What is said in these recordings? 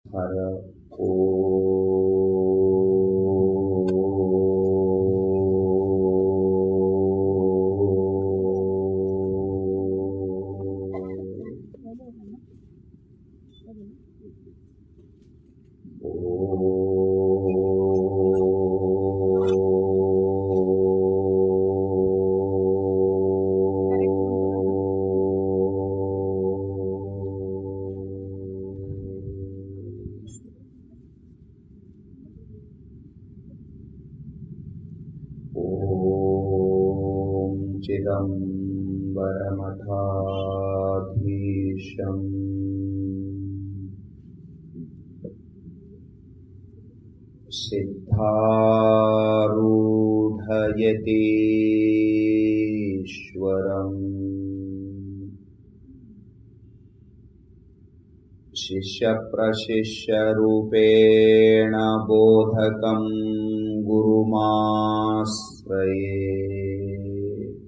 हर ॐ चिदम्बरमठाधीशम् सिद्धारूढयतीश्वरम् शिष्यप्रशिष्यरूपेण बोधकं गुरुमाश्रये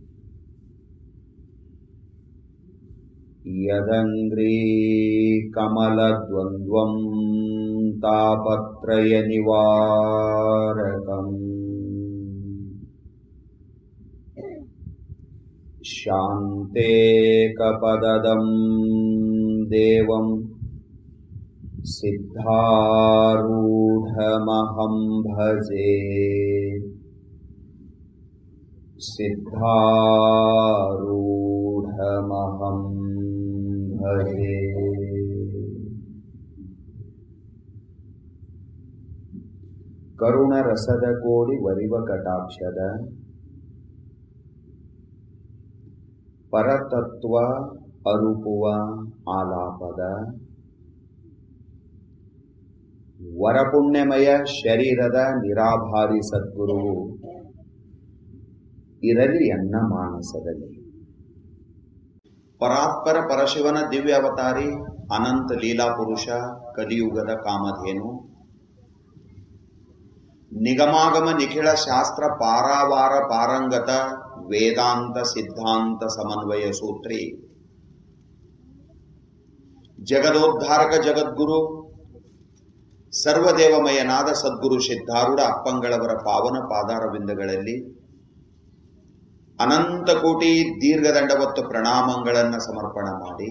यदङ्ग्रीकमलद्वन्द्वं तापत्रयनिवारकम् शान्तेकपददं देवं सिद्धारूढमहं भजे सिद्धारूढमहं भजे ಕರುಣರಸದ ಕೋಡಿ ವರಿವ ಕಟಾಕ್ಷದ ಪರತತ್ವ ಅರುಪುವ ಆಲಾಪದ ವರಪುಣ್ಯಮಯ ಶರೀರದ ನಿರಾಭಾರಿ ಸದ್ಗುರುವು ಇರಲಿ ಅನ್ನ ಮಾನಸದಲ್ಲಿ ಪರಾತ್ಪರ ಪರಶಿವನ ದಿವ್ಯ ಅವತಾರಿ ಅನಂತ ಲೀಲಾ ಪುರುಷ ಕಲಿಯುಗದ ಕಾಮಧೇನು ನಿಗಮಾಗಮ ನಿಖಿಳ ಶಾಸ್ತ್ರ ಪಾರಾವಾರ ಪಾರಂಗತ ವೇದಾಂತ ಸಿದ್ಧಾಂತ ಸಮನ್ವಯ ಸೂತ್ರಿ ಜಗದೋದ್ಧಾರಕ ಜಗದ್ಗುರು ಸರ್ವದೇವಮಯನಾದ ಸದ್ಗುರು ಸಿದ್ಧಾರೂಢ ಅಪ್ಪಂಗಳವರ ಪಾವನ ಪಾದಾರವಿಂದಗಳಲ್ಲಿ ಅನಂತ ಕೋಟಿ ದೀರ್ಘದಂಡವತ್ತು ಪ್ರಣಾಮಗಳನ್ನು ಸಮರ್ಪಣ ಮಾಡಿ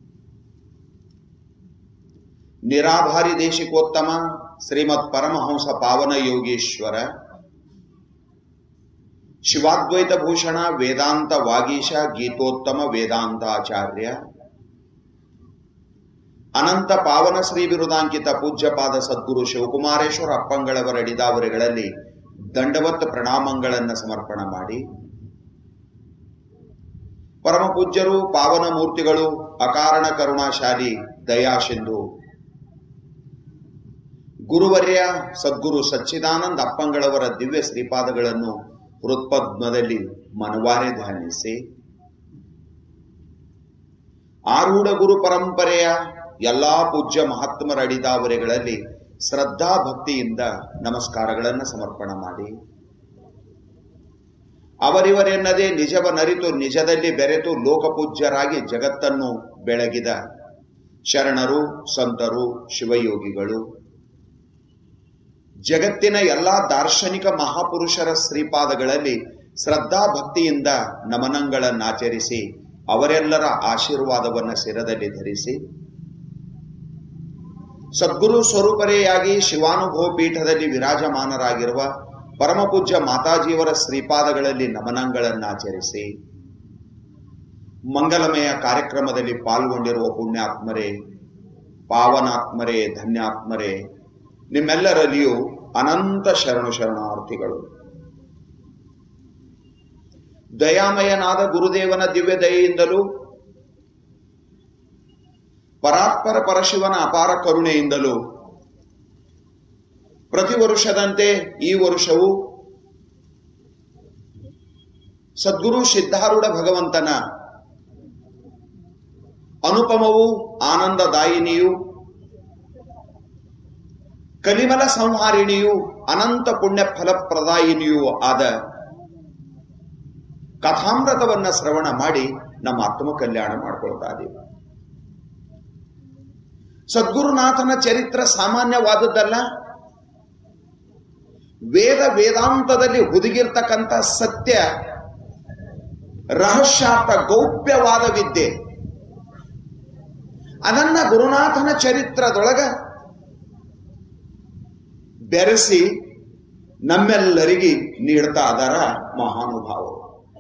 ನಿರಾಭಾರಿ ದೇಶಿಕೋತ್ತಮ ಶ್ರೀಮತ್ ಪರಮಹಂಸ ಪಾವನ ಯೋಗೀಶ್ವರ ಶಿವಾದ್ವೈತ ಭೂಷಣ ವೇದಾಂತ ವಾಗೀಶ ಗೀತೋತ್ತಮ ವೇದಾಂತಾಚಾರ್ಯ ಅನಂತ ಪಾವನ ಶ್ರೀ ಬಿರುದಾಂಕಿತ ಪೂಜ್ಯಪಾದ ಸದ್ಗುರು ಶಿವಕುಮಾರೇಶ್ವರ ಅಪ್ಪಂಗಳವರ ಅಡಿದಾವರಿಗಳಲ್ಲಿ ದಂಡವತ್ ಪ್ರಣಾಮಗಳನ್ನು ಸಮರ್ಪಣ ಮಾಡಿ ಪರಮ ಪೂಜ್ಯರು ಪಾವನ ಮೂರ್ತಿಗಳು ಅಕಾರಣ ಕರುಣಾಶಾಲಿ ದಯಾಶಿಂಧು ಗುರುವರ್ಯ ಸದ್ಗುರು ಸಚ್ಚಿದಾನಂದ ಅಪ್ಪಂಗಳವರ ದಿವ್ಯ ಶ್ರೀಪಾದಗಳನ್ನು ಹೃತ್ಪದ್ಮದಲ್ಲಿ ಮನವಾರೆ ಧ್ಯಾನಿಸಿ ಆರೂಢ ಗುರು ಪರಂಪರೆಯ ಎಲ್ಲಾ ಪೂಜ್ಯ ಮಹಾತ್ಮರ ಅಡಿದಾವರೆಗಳಲ್ಲಿ ಶ್ರದ್ಧಾ ಭಕ್ತಿಯಿಂದ ನಮಸ್ಕಾರಗಳನ್ನು ಸಮರ್ಪಣ ಮಾಡಿ ಅವರಿವರೆನ್ನದೇ ನಿಜವನರಿತು ನಿಜದಲ್ಲಿ ಬೆರೆತು ಲೋಕಪೂಜ್ಯರಾಗಿ ಜಗತ್ತನ್ನು ಬೆಳಗಿದ ಶರಣರು ಸಂತರು ಶಿವಯೋಗಿಗಳು ಜಗತ್ತಿನ ಎಲ್ಲಾ ದಾರ್ಶನಿಕ ಮಹಾಪುರುಷರ ಶ್ರೀಪಾದಗಳಲ್ಲಿ ಶ್ರದ್ಧಾ ಭಕ್ತಿಯಿಂದ ನಮನಗಳನ್ನಾಚರಿಸಿ ಅವರೆಲ್ಲರ ಆಶೀರ್ವಾದವನ್ನು ಶಿರದಲ್ಲಿ ಧರಿಸಿ ಸದ್ಗುರು ಸ್ವರೂಪರೆಯಾಗಿ ಶಿವಾನುಭವ ಪೀಠದಲ್ಲಿ ವಿರಾಜಮಾನರಾಗಿರುವ ಪರಮಪೂಜ್ಯ ಮಾತಾಜಿಯವರ ಶ್ರೀಪಾದಗಳಲ್ಲಿ ನಮನಗಳನ್ನಾಚರಿಸಿ ಮಂಗಲಮಯ ಕಾರ್ಯಕ್ರಮದಲ್ಲಿ ಪಾಲ್ಗೊಂಡಿರುವ ಪುಣ್ಯಾತ್ಮರೇ ಪಾವನಾತ್ಮರೇ ಧನ್ಯಾತ್ಮರೇ ನಿಮ್ಮೆಲ್ಲರಲ್ಲಿಯೂ ಅನಂತ ಶರಣು ಶರಣಾರ್ಥಿಗಳು ದಯಾಮಯನಾದ ಗುರುದೇವನ ದಿವ್ಯ ದಯೆಯಿಂದಲೂ ಪರಾತ್ಪರ ಪರಶಿವನ ಅಪಾರ ಕರುಣೆಯಿಂದಲೂ ಪ್ರತಿ ವರುಷದಂತೆ ಈ ವರ್ಷವೂ ಸದ್ಗುರು ಸಿದ್ಧಾರೂಢ ಭಗವಂತನ ಅನುಪಮವೂ ಆನಂದದಾಯಿನಿಯೂ ಕಲಿಮಲ ಸಂಹಾರಿಣಿಯೂ ಅನಂತ ಪುಣ್ಯ ಫಲಪ್ರದಾಯಿನಿಯೂ ಆದ ಕಥಾಮೃತವನ್ನ ಶ್ರವಣ ಮಾಡಿ ನಮ್ಮ ಆತ್ಮ ಕಲ್ಯಾಣ ಮಾಡ್ಕೊಳ್ತಾ ಇದ್ದೀವಿ ಸದ್ಗುರುನಾಥನ ಚರಿತ್ರ ಸಾಮಾನ್ಯವಾದದ್ದಲ್ಲ ವೇದ ವೇದಾಂತದಲ್ಲಿ ಹುದುಗಿರ್ತಕ್ಕಂಥ ಸತ್ಯ ರಹಸ್ಯಾರ್ಥ ಗೌಪ್ಯವಾದ ವಿದ್ಯೆ ಅದನ್ನ ಗುರುನಾಥನ ಚರಿತ್ರದೊಳಗ ಬೆರೆಸಿ ನಮ್ಮೆಲ್ಲರಿಗೆ ನೀಡ್ತಾ ಅದಾರ ಮಹಾನುಭಾವರು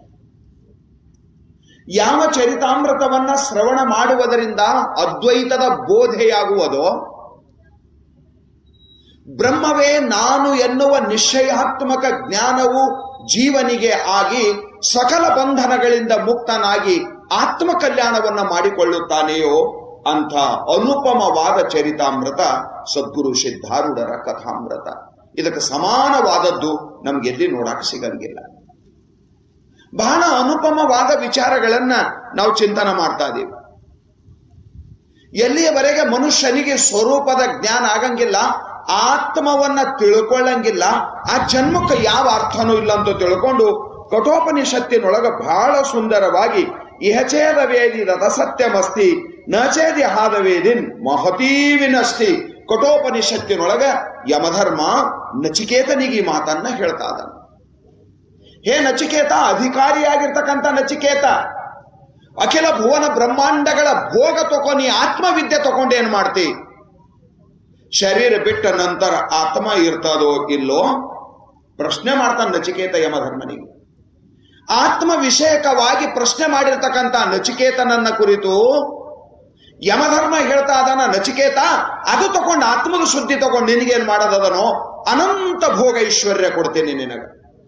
ಯಾವ ಚರಿತಾಮೃತವನ್ನ ಶ್ರವಣ ಮಾಡುವುದರಿಂದ ಅದ್ವೈತದ ಬೋಧೆಯಾಗುವುದೋ ಬ್ರಹ್ಮವೇ ನಾನು ಎನ್ನುವ ನಿಶ್ಚಯಾತ್ಮಕ ಜ್ಞಾನವು ಜೀವನಿಗೆ ಆಗಿ ಸಕಲ ಬಂಧನಗಳಿಂದ ಮುಕ್ತನಾಗಿ ಆತ್ಮ ಕಲ್ಯಾಣವನ್ನ ಮಾಡಿಕೊಳ್ಳುತ್ತಾನೆಯೋ ಅಂಥ ಅನುಪಮವಾದ ಚರಿತಾಮೃತ ಸದ್ಗುರು ಸಿದ್ಧಾರೂಢರ ಕಥಾಮೃತ ಇದಕ್ಕೆ ಸಮಾನವಾದದ್ದು ನಮ್ಗೆಲ್ಲಿ ನೋಡಕ್ ಸಿಗಂಗಿಲ್ಲ ಬಹಳ ಅನುಪಮವಾದ ವಿಚಾರಗಳನ್ನ ನಾವು ಚಿಂತನೆ ಮಾಡ್ತಾ ಇದ್ದೀವಿ ಎಲ್ಲಿಯವರೆಗೆ ಮನುಷ್ಯನಿಗೆ ಸ್ವರೂಪದ ಜ್ಞಾನ ಆಗಂಗಿಲ್ಲ ಆತ್ಮವನ್ನ ತಿಳ್ಕೊಳ್ಳಂಗಿಲ್ಲ ಆ ಜನ್ಮಕ್ಕೆ ಯಾವ ಅರ್ಥನೂ ಇಲ್ಲ ಅಂತ ತಿಳ್ಕೊಂಡು ಕಠೋಪನಿಷತ್ತಿನೊಳಗ ಬಹಳ ಸುಂದರವಾಗಿ ಇಹಚೇದ ವೇದಿ ರಥಸತ್ಯಮಸ್ತಿ ನಚೇದಿ ಹಾದ ವೇದಿನ್ ಮಹತೀವಿನಸ್ತಿ ಕಠೋಪನಿಷತ್ತಿನೊಳಗ ಯಮಧರ್ಮ ನಚಿಕೇತನಿಗೆ ಈ ಮಾತನ್ನ ಹೇಳ್ತಾ ಇದ್ದಾನೆ ಹೇ ನಚಿಕೇತ ಅಧಿಕಾರಿಯಾಗಿರ್ತಕ್ಕಂಥ ನಚಿಕೇತ ಅಖಿಲ ಭುವನ ಬ್ರಹ್ಮಾಂಡಗಳ ಭೋಗ ತಗೋ ನೀ ಆತ್ಮವಿದ್ಯೆ ತಗೊಂಡು ಏನ್ ಮಾಡ್ತಿ ಶರೀರ ಬಿಟ್ಟ ನಂತರ ಆತ್ಮ ಇರ್ತದೋ ಇಲ್ಲೋ ಪ್ರಶ್ನೆ ಮಾಡ್ತಾನೆ ನಚಿಕೇತ ಯಮಧರ್ಮನಿಗೆ ಆತ್ಮ ವಿಷಯಕವಾಗಿ ಪ್ರಶ್ನೆ ಮಾಡಿರ್ತಕ್ಕಂಥ ನಚಿಕೇತನನ್ನ ಕುರಿತು ಯಮಧರ್ಮ ಹೇಳ್ತಾ ಇದಾನ ನಚಿಕೇತ ಅದು ತಗೊಂಡು ಆತ್ಮದ ಶುದ್ಧಿ ತಗೊಂಡು ನಿನಗೇನ್ ಮಾಡೋದದನೋ ಅನಂತ ಭೋಗ ಐಶ್ವರ್ಯ ಕೊಡ್ತೀನಿ ನಿನಗ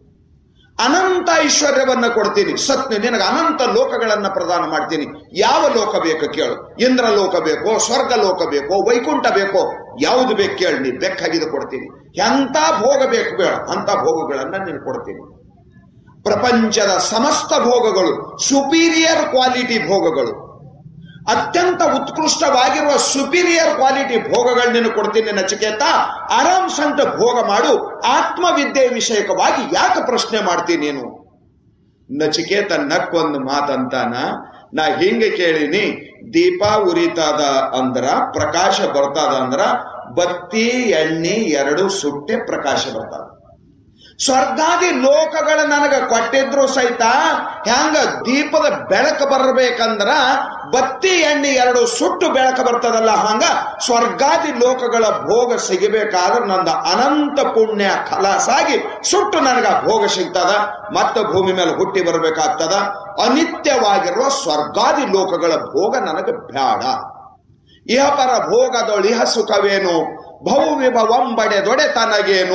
ಅನಂತ ಐಶ್ವರ್ಯವನ್ನ ಕೊಡ್ತೀನಿ ಸತ್ ನಿನಗೆ ಅನಂತ ಲೋಕಗಳನ್ನ ಪ್ರದಾನ ಮಾಡ್ತೀನಿ ಯಾವ ಲೋಕ ಬೇಕು ಕೇಳು ಇಂದ್ರ ಲೋಕ ಬೇಕೋ ಸ್ವರ್ಗ ಲೋಕ ಬೇಕೋ ವೈಕುಂಠ ಬೇಕೋ ಯಾವುದು ಬೇಕು ಕೇಳಿ ನೀ ಬೆಕ್ಕಾಗಿದ್ದು ಕೊಡ್ತೀನಿ ಎಂತ ಭೋಗ ಬೇಕು ಬೇಡ ಅಂತ ಭೋಗಗಳನ್ನ ನೀನು ಕೊಡ್ತೀನಿ ಪ್ರಪಂಚದ ಸಮಸ್ತ ಭೋಗಗಳು ಸುಪೀರಿಯರ್ ಕ್ವಾಲಿಟಿ ಭೋಗಗಳು ಅತ್ಯಂತ ಉತ್ಕೃಷ್ಟವಾಗಿರುವ ಸುಪೀರಿಯರ್ ಕ್ವಾಲಿಟಿ ಭೋಗಗಳು ನೀನು ಕೊಡ್ತೀನಿ ನಚಿಕೇತ ಆರಾಮ್ ಸಂತ ಭೋಗ ಮಾಡು ಆತ್ಮವಿದ್ಯೆ ವಿಷಯಕವಾಗಿ ಯಾಕೆ ಪ್ರಶ್ನೆ ಮಾಡ್ತೀನಿ ನೀನು ನಚಿಕೇತ ನಕ್ಕೊಂದು ಮಾತಂತಾನ ನಾ ಹಿಂಗೆ ಕೇಳಿನಿ ದೀಪ ಉರಿತದ ಅಂದ್ರ ಪ್ರಕಾಶ ಬರ್ತದ ಅಂದ್ರ ಬತ್ತಿ ಎಣ್ಣೆ ಎರಡು ಸುಟ್ಟೆ ಪ್ರಕಾಶ ಬರ್ತದ ಸ್ವರ್ಗಾದಿ ಲೋಕಗಳ ನನಗ ಕೊಟ್ಟಿದ್ರು ಸಹಿತ ಹೆಂಗ ದೀಪದ ಬೆಳಕು ಬರಬೇಕಂದ್ರ ಬತ್ತಿ ಎಣ್ಣೆ ಎರಡು ಸುಟ್ಟು ಬೆಳಕು ಬರ್ತದಲ್ಲ ಹಂಗ ಸ್ವರ್ಗಾದಿ ಲೋಕಗಳ ಭೋಗ ಸಿಗಬೇಕಾದ್ರೆ ನಂದ ಅನಂತ ಪುಣ್ಯ ಖಲಾಸಾಗಿ ಸುಟ್ಟು ನನಗ ಭೋಗ ಸಿಗ್ತದ ಮತ್ತೆ ಭೂಮಿ ಮೇಲೆ ಹುಟ್ಟಿ ಬರಬೇಕಾಗ್ತದ ಅನಿತ್ಯವಾಗಿರುವ ಸ್ವರ್ಗಾದಿ ಲೋಕಗಳ ಭೋಗ ನನಗೆ ಬ್ಯಾಡ ಇಹಪರ ಭೋಗದೊಳಿಹ ಸುಖವೇನು ಬಹು ವಿಭವಂಬಡೆದೊಡೆ ತನಗೇನು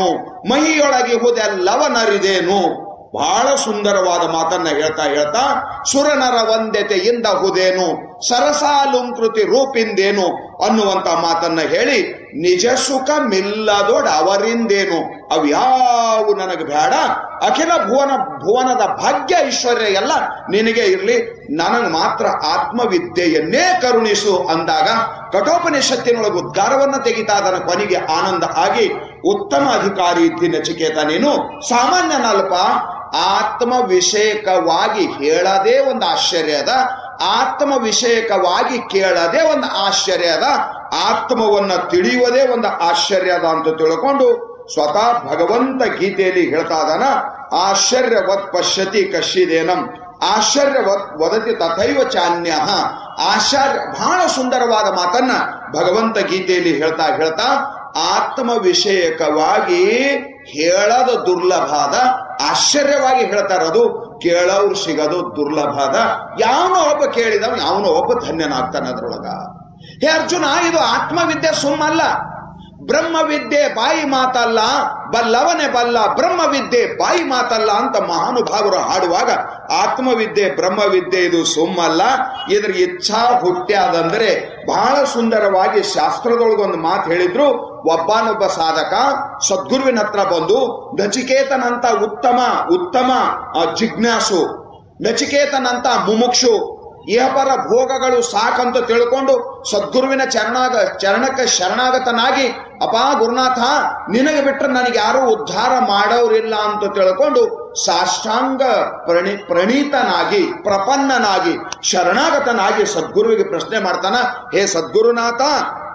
ಮಹಿಯೊಳಗಿಹುದೆಲ್ಲವನರಿದೇನು ಬಹಳ ಸುಂದರವಾದ ಮಾತನ್ನ ಹೇಳ್ತಾ ಹೇಳ್ತಾ ಸುರನರ ವಂದ್ಯತೆಯಿಂದ ಹುದೇನು ಸರಸಾಲುಂಕೃತಿ ರೂಪಿಂದೇನು ಅನ್ನುವಂತ ಮಾತನ್ನ ಹೇಳಿ ನಿಜ ಸುಖ ಮಿಲ್ಲದೊಡ ಅವರಿಂದೇನು ಅವ್ಯಾವು ನನಗೆ ಬೇಡ ಅಖಿಲ ಭುವನ ಭುವನದ ಭಾಗ್ಯ ಐಶ್ವರ್ಯ ಎಲ್ಲ ನಿನಗೆ ಇರ್ಲಿ ನನಗೆ ಮಾತ್ರ ಆತ್ಮವಿದ್ಯೆಯನ್ನೇ ಕರುಣಿಸು ಅಂದಾಗ ಕಠೋಪನಿಷತ್ತಿನೊಳಗೆ ಉದ್ಗಾರವನ್ನ ತೆಗಿತಾ ಅದನ್ನ ಕೊನೆಗೆ ಆನಂದ ಆಗಿ ಉತ್ತಮ ಅಧಿಕಾರಿ ಇದ್ದಿ ನಚಿಕೇತ ನೀನು ಸಾಮಾನ್ಯನಲ್ಪ ಆತ್ಮ ವಿಷಯಕವಾಗಿ ಹೇಳದೇ ಒಂದು ಆಶ್ಚರ್ಯದ ಆತ್ಮ ವಿಷಯಕವಾಗಿ ಕೇಳದೆ ಒಂದು ಆಶ್ಚರ್ಯದ ಆತ್ಮವನ್ನ ತಿಳಿಯುವುದೇ ಒಂದು ಆಶ್ಚರ್ಯದ ಅಂತ ತಿಳ್ಕೊಂಡು ಸ್ವತಃ ಭಗವಂತ ಗೀತೆಯಲ್ಲಿ ಹೇಳ್ತಾ ಇದಾನ ಆಶ್ಚರ್ಯವತ್ ಪಶ್ಯತಿ ಕಶ್ಚಿದೇನಂ ಆಶ್ಚರ್ಯವತ್ ವದತಿ ತಥೈವ ಚಾನ್ಯ ಆಶ್ಚರ್ಯ ಬಹಳ ಸುಂದರವಾದ ಮಾತನ್ನ ಭಗವಂತ ಗೀತೆಯಲ್ಲಿ ಹೇಳ್ತಾ ಹೇಳ್ತಾ ಆತ್ಮ ವಿಷಯಕವಾಗಿ ಹೇಳದ ದುರ್ಲಭಾದ ಆಶ್ಚರ್ಯವಾಗಿ ಹೇಳ್ತಾರದು ಕೇಳೋರು ಸಿಗೋದು ದುರ್ಲಭಾದ ಯಾವನೋ ಒಬ್ಬ ಕೇಳಿದವ ಯಾವನೋ ಒಬ್ಬ ಧನ್ಯನಾಗ್ತಾನೆ ಅದ್ರೊಳಗ ಹೇ ಅರ್ಜುನ ಇದು ಆತ್ಮವಿದ್ಯೆ ಸುಮ್ಮಲ್ಲ ಬ್ರಹ್ಮವಿದ್ಯೆ ಬಾಯಿ ಮಾತಲ್ಲ ಬಲ್ಲವನೇ ಬಲ್ಲ ಬ್ರಹ್ಮವಿದ್ಯೆ ಬಾಯಿ ಮಾತಲ್ಲ ಅಂತ ಮಹಾನುಭಾವರು ಹಾಡುವಾಗ ಆತ್ಮವಿದ್ಯೆ ಬ್ರಹ್ಮವಿದ್ಯೆ ಇದು ಸುಮ್ಮಲ್ಲ ಇದ್ರ ಇಚ್ಛಾ ಹುಟ್ಟ್ಯಾದಂದ್ರೆ ಬಹಳ ಸುಂದರವಾಗಿ ಶಾಸ್ತ್ರದೊಳಗೊಂದು ಮಾತು ಹೇಳಿದ್ರು ಒಬ್ಬನೊಬ್ಬ ಸಾಧಕ ಸದ್ಗುರುವಿನ ಹತ್ರ ಬಂದು ನಚಿಕೇತನಂತ ಉತ್ತಮ ಉತ್ತಮ ಆ, ಜಿಜ್ಞಾಸು ನಚಿಕೇತನಂತ ಮುಮುಕ್ಷು ಇಹಪರ ಭೋಗಗಳು ಸಾಕಂತ ತಿಳ್ಕೊಂಡು ಸದ್ಗುರುವಿನ ಚರಣಾಗ ಚರಣಕ್ಕೆ ಶರಣಾಗತನಾಗಿ ಅಪಾ ಗುರುನಾಥ ನಿನಗೆ ಬಿಟ್ಟರೆ ನನಗೆ ಯಾರೂ ಉದ್ಧಾರ ಮಾಡೋರಿಲ್ಲ ಅಂತ ತಿಳ್ಕೊಂಡು ಸಾಷ್ಟಾಂಗ ಪ್ರಣಿ ಪ್ರಣೀತನಾಗಿ ಪ್ರಪನ್ನನಾಗಿ ಶರಣಾಗತನಾಗಿ ಸದ್ಗುರುವಿಗೆ ಪ್ರಶ್ನೆ ಮಾಡ್ತಾನ ಹೇ ಸದ್ಗುರುನಾಥ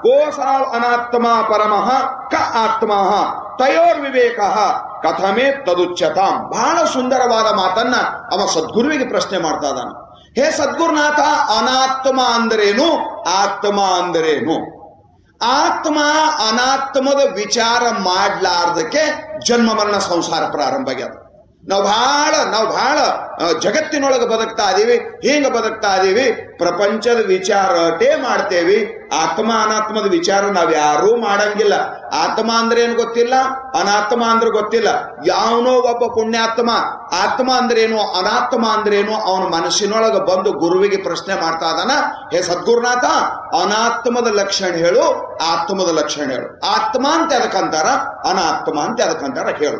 ಕೋಸ ಅನಾತ್ಮ ಪರಮಃ ಕ ಆತ್ಮ ತಯೋರ್ ವಿವೇಕ ಕಥಮೇ ತದುಚ್ಯತಾಂ ಬಹಳ ಸುಂದರವಾದ ಮಾತನ್ನ ಅವ ಸದ್ಗುರುವಿಗೆ ಪ್ರಶ್ನೆ ಮಾಡ್ತಾ ಇದ್ದಾನೆ ಹೇ ಸದ್ಗುರುನಾಥ ಅನಾತ್ಮ ಅಂದ್ರೇನು ಆತ್ಮ ಅಂದ್ರೇನು ಆತ್ಮ ಅನಾತ್ಮದ ವಿಚಾರ ಮಾಡ್ಲಾರ್ದಕ್ಕೆ ಜನ್ಮ ಮರಣ ಸಂಸಾರ ಪ್ರಾರಂಭ ಆಗ್ಯದ ನಾವು ಬಹಳ ನಾವು ಬಹಳ ಆ, ಜಗತ್ತಿನೊಳಗೆ ಬದುಕ್ತಾ ಇದೀವಿ ಹಿಂಗ ಬದುಕ್ತಾ ಇದೀವಿ ಪ್ರಪಂಚದ ವಿಚಾರ ಅಟೇ ಮಾಡ್ತೇವಿ ಆತ್ಮ ಅನಾತ್ಮದ ವಿಚಾರ ನಾವ್ ಯಾರೂ ಮಾಡಂಗಿಲ್ಲ ಆತ್ಮ ಅಂದ್ರೆ ಏನ್ ಗೊತ್ತಿಲ್ಲ ಅನಾತ್ಮ ಅಂದ್ರೆ ಗೊತ್ತಿಲ್ಲ ಯಾವನೋ ಒಬ್ಬ ಪುಣ್ಯಾತ್ಮ ಆತ್ಮ ಅಂದ್ರೇನು ಅನಾತ್ಮ ಅಂದ್ರೇನು ಅವನ ಮನಸ್ಸಿನೊಳಗೆ ಬಂದು ಗುರುವಿಗೆ ಪ್ರಶ್ನೆ ಮಾಡ್ತಾ ಇದಾನ ಹೇ ಸದ್ಗುರುನಾಥ ಅನಾತ್ಮದ ಲಕ್ಷಣ ಹೇಳು ಆತ್ಮದ ಲಕ್ಷಣ ಹೇಳು ಆತ್ಮ ಅಂತ ಅದಕ್ಕಂತಾರ ಅನಾತ್ಮ ಅಂತ ಅದಕ್ಕಂತಾರ ಹೇಳು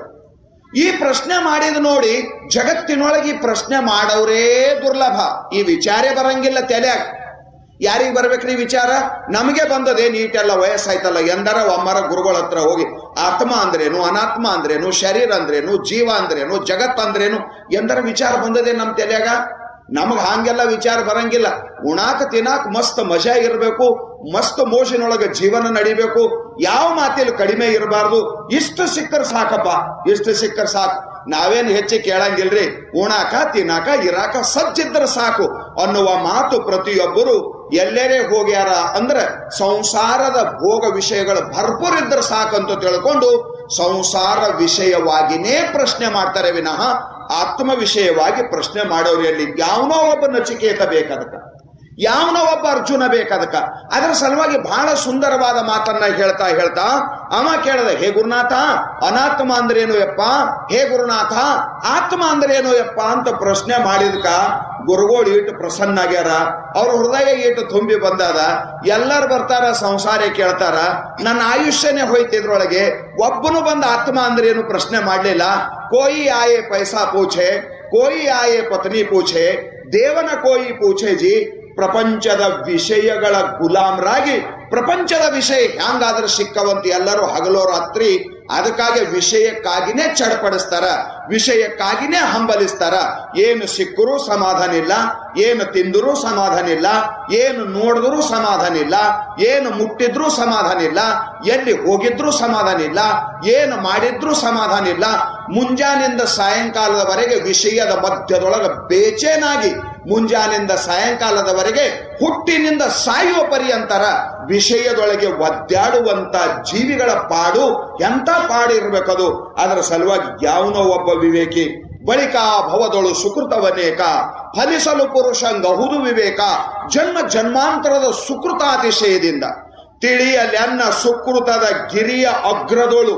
ಈ ಪ್ರಶ್ನೆ ಮಾಡಿದ ನೋಡಿ ಜಗತ್ತಿನೊಳಗೆ ಈ ಪ್ರಶ್ನೆ ಮಾಡವ್ರೇ ದುರ್ಲಭ ಈ ವಿಚಾರೇ ಬರಂಗಿಲ್ಲ ತಲೆಯಾಗ ಯಾರಿಗೆ ಬರ್ಬೇಕ್ರಿ ವಿಚಾರ ನಮಗೆ ಬಂದದೇ ನೀಟೆಲ್ಲ ವಯಸ್ಸಾಯ್ತಲ್ಲ ಎಂದರ ಒಮ್ಮರ ಗುರುಗಳ ಹತ್ರ ಹೋಗಿ ಆತ್ಮ ಅಂದ್ರೇನು ಅನಾತ್ಮ ಅಂದ್ರೇನು ಶರೀರ ಅಂದ್ರೇನು ಜೀವ ಅಂದ್ರೇನು ಜಗತ್ ಅಂದ್ರೇನು ಎಂದರ ವಿಚಾರ ಬಂದದೆ ನಮ್ಮ ತಲೆಯಾಗ ನಮಗ್ ಹಂಗೆಲ್ಲ ವಿಚಾರ ಬರಂಗಿಲ್ಲ ಉಣಾಕ ತಿನ್ನಾಕ ಮಸ್ತ್ ಮಜಾ ಇರಬೇಕು ಮಸ್ತ್ ಮೋಜಿನೊಳಗ ಜೀವನ ನಡಿಬೇಕು ಯಾವ ಮಾತಿಲ್ ಕಡಿಮೆ ಇರಬಾರ್ದು ಇಷ್ಟು ಸಿಕ್ಕರ್ ಸಾಕಪ್ಪ ಇಷ್ಟು ಸಿಕ್ಕರ್ ಸಾಕು ನಾವೇನ್ ಹೆಚ್ಚು ಕೇಳಂಗಿಲ್ರಿ ಉಣಾಕ ತಿನ್ನಾಕ ಇರಾಕ ಸಜ್ಜಿದ್ರ ಸಾಕು ಅನ್ನುವ ಮಾತು ಪ್ರತಿಯೊಬ್ಬರು ಎಲ್ಲರೇ ಹೋಗ್ಯಾರ ಅಂದ್ರ ಸಂಸಾರದ ಭೋಗ ವಿಷಯಗಳು ಭರ್ಪೂರ್ ಇದ್ರೆ ಸಾಕಂತ ತಿಳ್ಕೊಂಡು ಸಂಸಾರ ವಿಷಯವಾಗಿನೇ ಪ್ರಶ್ನೆ ಮಾಡ್ತಾರೆ ವಿನಃ ಆತ್ಮ ವಿಷಯವಾಗಿ ಪ್ರಶ್ನೆ ಮಾಡೋರು ಎಲ್ಲಿ ಯಾವನೋ ಒಬ್ಬ ನಚಿಕೇತ ಬೇಕದಕ್ಕ ಯಾವನೋ ಒಬ್ಬ ಅರ್ಜುನ ಬೇಕದಕ್ಕ ಅದರ ಸಲುವಾಗಿ ಬಹಳ ಸುಂದರವಾದ ಮಾತನ್ನ ಹೇಳ್ತಾ ಹೇಳ್ತಾ ಅವ ಕೇಳದ ಹೇ ಗುರುನಾಥ ಅನಾತ್ಮ ಅಂದ್ರೇನು ಯಪ್ಪ ಹೇ ಗುರುನಾಥ ಆತ್ಮ ಅಂದ್ರೇನು ಯಪ್ಪ ಅಂತ ಪ್ರಶ್ನೆ ಮಾಡಿದ್ಕ ಗುರುಗಳು ಇಟ್ಟು ಪ್ರಸನ್ನ ಆಗ್ಯಾರ ಅವ್ರ ಹೃದಯ ಇಟ್ಟು ತುಂಬಿ ಬಂದಾದ ಎಲ್ಲರೂ ಬರ್ತಾರ ಸಂಸಾರ ಕೇಳ್ತಾರ ನನ್ನ ಆಯುಷ್ಯನೇ ಹೋಯ್ತಿದ್ರೊಳಗೆ ಒಬ್ಬನು ಬಂದ ಆತ್ಮ ಅಂದ್ರೇನು ಪ್ರಶ್ನೆ ಮಾಡ್ಲಿಲ್ಲ ಕೋಯಿ ಆಯೆ ಪೈಸಾ ಪೂಛೆ ಕೋಯಿ ಆಯೆ ಪತ್ನಿ ಪೂಛೆ ದೇವನ ಕೋಯಿ ಪೂಛೆ ಜಿ ಪ್ರಪಂಚದ ವಿಷಯಗಳ ಗುಲಾಮರಾಗಿ ಪ್ರಪಂಚದ ವಿಷಯ ಹ್ಯಾಂಗಾದ್ರೆ ಸಿಕ್ಕವಂತ ಎಲ್ಲರೂ ಹಗಲೋ ರಾತ್ರಿ ಅದಕ್ಕಾಗಿ ವಿಷಯಕ್ಕಾಗಿನೇ ಚಡಪಡಿಸ್ತಾರ ವಿಷಯಕ್ಕಾಗಿನೇ ಹಂಬಲಿಸ್ತಾರ ಏನು ಸಿಕ್ಕರೂ ಸಮಾಧಾನ ಇಲ್ಲ ಏನು ತಿಂದರೂ ಸಮಾಧಾನ ಇಲ್ಲ ಏನು ನೋಡಿದ್ರೂ ಸಮಾಧಾನ ಇಲ್ಲ ಏನು ಮುಟ್ಟಿದ್ರೂ ಸಮಾಧಾನ ಇಲ್ಲ ಎಲ್ಲಿ ಹೋಗಿದ್ರೂ ಸಮಾಧಾನ ಇಲ್ಲ ಏನು ಮಾಡಿದ್ರೂ ಸಮಾಧಾನ ಇಲ್ಲ ಮುಂಜಾನಿಂದ ಸಾಯಂಕಾಲದವರೆಗೆ ವಿಷಯದ ಮಧ್ಯದೊಳಗೆ ಬೇಚೇನಾಗಿ ಮುಂಜಾನಿಂದ ಸಾಯಂಕಾಲದವರೆಗೆ ಹುಟ್ಟಿನಿಂದ ಸಾಯುವ ಪರ್ಯಂತರ ವಿಷಯದೊಳಗೆ ಒದ್ದಾಡುವಂತ ಜೀವಿಗಳ ಪಾಡು ಎಂತ ಪಾಡು ಇರ್ಬೇಕದು ಅದರ ಸಲುವಾಗಿ ಯಾವನೋ ಒಬ್ಬ ವಿವೇಕಿ ಬಳಿಕ ಭವದೊಳು ಸುಕೃತವನೇಕ ಫಲಿಸಲು ಪುರುಷಂಗಹುದು ವಿವೇಕ ಜನ್ಮ ಜನ್ಮಾಂತರದ ಸುಕೃತಾತಿಶಯದಿಂದ ತಿಳಿಯಲೆನ್ನ ಸುಕೃತದ ಗಿರಿಯ ಅಗ್ರದೊಳು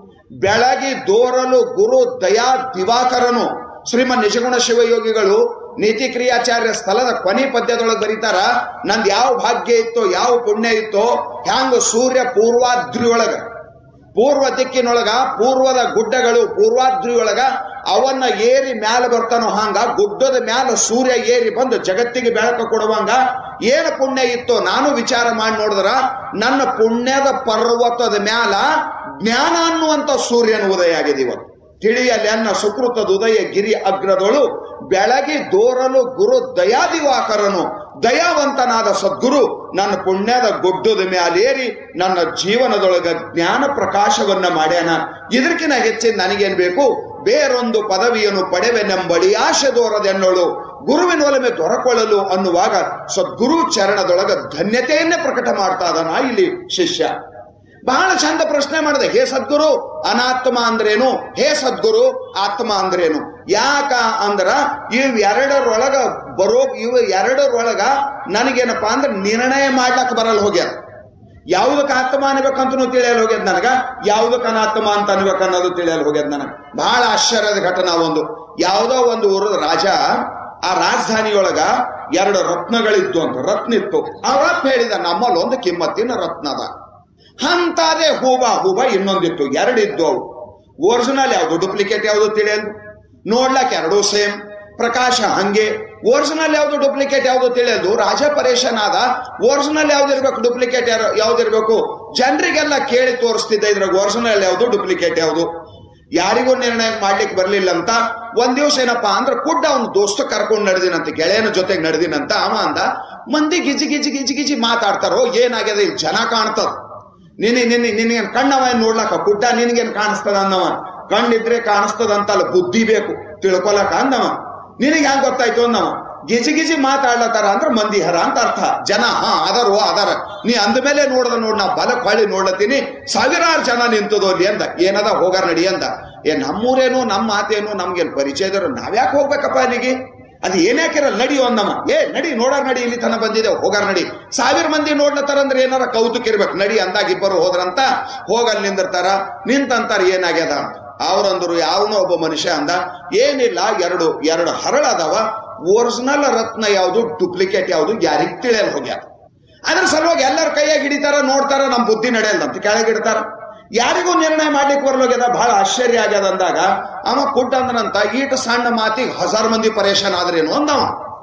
ಬೆಳಗಿ ದೋರಲು ಗುರು ದಯಾ ದಿವಾಕರನು ಶ್ರೀಮನ್ ನಿಜಗುಣ ಶಿವಯೋಗಿಗಳು ನೀತಿ ಕ್ರಿಯಾಚಾರ್ಯ ಸ್ಥಳದ ಕೊನೆ ಪದ್ಯದೊಳಗೆ ಬರೀತಾರ ನಂದ್ ಯಾವ ಭಾಗ್ಯ ಇತ್ತೋ ಯಾವ ಪುಣ್ಯ ಇತ್ತೋ ಹ್ಯಾಂಗ ಸೂರ್ಯ ಪೂರ್ವಾದ್ರಿ ಒಳಗ ಪೂರ್ವ ದಿಕ್ಕಿನೊಳಗ ಪೂರ್ವದ ಗುಡ್ಡಗಳು ಪೂರ್ವಾದ್ರಿ ಒಳಗ ಅವನ್ನ ಏರಿ ಮ್ಯಾಲ ಬರ್ತಾನೋ ಹಂಗ ಗುಡ್ಡದ ಮ್ಯಾಲ ಸೂರ್ಯ ಏರಿ ಬಂದು ಜಗತ್ತಿಗೆ ಬೆಳಕು ಕೊಡುವಂಗ ಏನು ಪುಣ್ಯ ಇತ್ತೋ ನಾನು ವಿಚಾರ ಮಾಡಿ ನೋಡಿದ್ರ ನನ್ನ ಪುಣ್ಯದ ಪರ್ವತದ ಮ್ಯಾಲ ಜ್ಞಾನ ಅನ್ನುವಂತ ಸೂರ್ಯನ ಉದಯ ಆಗಿದೆ ಇವತ್ತು ತಿಳಿಯಲಿ ಅನ್ನ ಸುಕೃತದ ಉದಯ ಗಿರಿ ಅಗ್ರದೊಳು ಬೆಳಗಿ ದೋರಲು ಗುರು ದಯಾದಿವಾಕರನು ದಯಾವಂತನಾದ ಸದ್ಗುರು ನನ್ನ ಪುಣ್ಯದ ಗುಡ್ಡದ ಮ್ಯಾಲೇರಿ ನನ್ನ ಜೀವನದೊಳಗ ಜ್ಞಾನ ಪ್ರಕಾಶವನ್ನ ಮಾಡ್ಯಾನ ಇದಕ್ಕಿಂತ ಹೆಚ್ಚಿನ ನನಗೇನ್ ಬೇಕು ಬೇರೊಂದು ಪದವಿಯನ್ನು ಪಡೆವೆನೆಂಬಳಿ ಆಶೆ ದೋರದೆನ್ನೋಳು ಗುರುವಿನ ಒಲಮೆ ದೊರಕೊಳ್ಳಲು ಅನ್ನುವಾಗ ಸದ್ಗುರು ಚರಣದೊಳಗ ಧನ್ಯತೆಯನ್ನೇ ಪ್ರಕಟ ಮಾಡ್ತಾ ಇದ್ದಾನ ಇಲ್ಲಿ ಶಿಷ್ಯ ಬಹಳ ಚಂದ ಪ್ರಶ್ನೆ ಮಾಡಿದೆ ಹೇ ಸದ್ಗುರು ಅನಾತ್ಮ ಅಂದ್ರೇನು ಹೇ ಸದ್ಗುರು ಆತ್ಮ ಅಂದ್ರೇನು ಯಾಕ ಅಂದ್ರ ಇವ್ ಎರಡರೊಳಗ ಬರೋ ಇವ್ ಎರಡರೊಳಗ ನನಗೇನಪ್ಪಾ ಅಂದ್ರೆ ನಿರ್ಣಯ ಮಾಡ್ಲಕ್ ಬರಲ್ಲ ಹೋಗ್ಯಾರ ಯಾವುದಕ್ಕೆ ಆತ್ಮ ಅನ್ಬೇಕಂತನೂ ತಿಳಿಯಲು ಹೋಗ್ಯದ ನನಗ ಯಾವುದಕ್ಕೆ ಅನಾತ್ಮ ಅಂತ ಅನ್ಬೇಕು ಅನ್ನೋದು ತಿಳಿಯಲು ಹೋಗ್ಯದ ನನಗ ಬಹಳ ಆಶ್ಚರ್ಯದ ಘಟನಾ ಒಂದು ಯಾವುದೋ ಒಂದು ಊರದ ರಾಜ ಆ ರಾಜಧಾನಿಯೊಳಗ ಎರಡು ರತ್ನಗಳಿದ್ದು ಅಂತ ರತ್ನ ಇತ್ತು ಆ ರತ್ನ ಹೇಳಿದ ನಮ್ಮಲ್ಲಿ ಒಂದು ಕಿಮ್ಮತ್ತಿನ ರತ್ನ ಅದ ಅಂತಾದೆ ಹೂವ ಹೂವ ಇನ್ನೊಂದಿತ್ತು ಎರಡಿದ್ದು ಅವು ಒರಿಜಿನಲ್ ಯಾವುದು ಡೂಪ್ಲಿಕೇಟ್ ಯಾವುದು ತಿಳಿಯಲು ನೋಡ್ಲಕ್ ಎರಡೂ ಸೇಮ್ ಪ್ರಕಾಶ ಹಂಗೆ ಒರಿಜಿನಲ್ ಯಾವ್ದು ಡೂಪ್ಲಿಕೇಟ್ ಯಾವ್ದು ತಿಳಿಯಲು ರಾಜ ಪರೇಶನ್ ಆದ ಒರಿಜಿನಲ್ ಯಾವ್ದು ಇರ್ಬೇಕು ಡೂಪ್ಲಿಕೇಟ್ ಯಾವ್ದು ಇರ್ಬೇಕು ಜನರಿಗೆಲ್ಲ ಕೇಳಿ ತೋರಿಸ್ತಿದ್ದ ಇದ್ರಾಗ ಒರಿಜಿನಲ್ ಯಾವ್ದು ಡೂಪ್ಲಿಕೇಟ್ ಯಾವ್ದು ಯಾರಿಗೂ ನಿರ್ಣಯ ಮಾಡ್ಲಿಕ್ಕೆ ಬರ್ಲಿಲ್ಲ ಅಂತ ಒಂದ್ ದಿವಸ ಏನಪ್ಪಾ ಅಂದ್ರೆ ಕುಡ್ಡ ಅವ್ನ ದೋಸ್ತ ಕರ್ಕೊಂಡು ನಡೆದಿನಂತ ಗೆಳೆಯನ ಜೊತೆಗೆ ನಡೆದಿನಂತ ಅವ ಅಂದ ಮಂದಿ ಗಿಜಿ ಗಿಜಿ ಗಿಜಿ ಗಿಜಿ ಮಾತಾಡ್ತಾರೋ ಏನಾಗ್ಯದ ಇಲ್ಲಿ ಜನ ಕಾಣ್ತದ ನಿನ್ನ ನಿನ್ನ ನಿನಗೇನ್ ಕಣ್ಣವ ಏನ್ ನೋಡ್ಲಕ್ಕ ಕುಡ್ಡ ನಿನಗೇನ್ ಕಾಣಿಸ್ತದ ಅಂದವ ಕಣ್ಣಿದ್ರೆ ಕಾಣಿಸ್ತದ ಅಂತಲ್ಲ ಬುದ್ಧಿ ಬೇಕು ತಿಳ್ಕೊಲಕ ಅಂದವ ನಿನಗೆ ಹೆಂಗ್ ಗೊತ್ತಾಯ್ತು ಅಂದವ ಗಿಜಿ ಗಿಜಿ ಮಾತಾಡ್ಲತ್ತಾರ ಅಂದ್ರ ಮಂದಿ ಹರ ಅಂತ ಅರ್ಥ ಜನ ಹಾ ಅದರ ಅದರ ನೀ ಅಂದ ಮೇಲೆ ನೋಡ್ದ ನೋಡ್ ನಾ ಬಲಕ್ ಹೊಳ್ಳಿ ನೋಡ್ಲತ್ತೀನಿ ಸಾವಿರಾರು ಜನ ನಿಂತದೋ ಅಲ್ಲಿ ಅಂದ ಏನದ ಹೋಗಾರ ನಡಿ ಅಂದ ಏ ನಮ್ಮೂರೇನು ನಮ್ಮ ಮಾತೇನು ನಮ್ಗೇನ್ ಪರಿಚಯದರು ನಾವ್ಯಾಕೆ ಹೋಗ್ಬೇಕಪ್ಪ ಅಲ್ಲಿಗೆ ಅದು ಏನ್ಯಾಕಿರಲ್ಲ ನಡಿ ಒಂದಮ್ಮ ಏ ನಡಿ ನೋಡಾರ ನಡಿ ಇಲ್ಲಿ ತನ ಬಂದಿದೆ ಹೋಗಾರ ನಡಿ ಸಾವಿರ ಮಂದಿ ನೋಡ್ಲತ್ತಾರ ಅಂದ್ರೆ ಏನಾರ ಕೌತುಕ ಇರ್ಬೇಕು ನಡಿ ಅಂದಾಗ ಇಬ್ಬರು ಹೋದ್ರಂತ ಹೋಗಲ್ಲಿ ನಿಂದಿರ್ತಾರ ನಿಂತಂತಾರ ಏನಾಗ್ಯದ ಅಂತ ಅವ್ರಂದ್ರು ಯಾವನೋ ಒಬ್ಬ ಮನುಷ್ಯ ಅಂದ ಏನಿಲ್ಲ ಎರಡು ಎರಡು ಹರಳ ಅದಾವ ಒರಿಜಿನಲ್ ರತ್ನ ಯಾವುದು ಡೂಪ್ಲಿಕೇಟ್ ಯಾವುದು ಯಾರಿಗ್ ತಿಳಿಯಲ್ ಹೋಗ್ಯಾರ ಅದ್ರ ಸಲುವಾಗಿ ಎಲ್ಲರ ಕೈಯಾಗ ಹಿಡಿತಾರ ನೋಡ್ತಾರ ನಮ್ ಬುದ್ಧಿ ನಡೆಯಲ್ದಂತ ಕೆಳಗಿಡ್ತಾರ ಯಾರಿಗೂ ನಿರ್ಣಯ ಮಾಡ್ಲಿಕ್ಕೆ ಬರ್ಲೋಗ್ಯದ ಬಹಳ ಆಶ್ಚರ್ಯ ಆಗ್ಯದ ಅಂದಾಗ ಅವ ಕುಟ್ಟ ಅಂದ್ರಂತ ಈಟ ಸಣ್ಣ ಮಾತಿಗೆ ಹಜಾರ್ ಮಂದಿ ಪರೇಶಾನ್ ಆದ್ರೇನು ಅಂದವ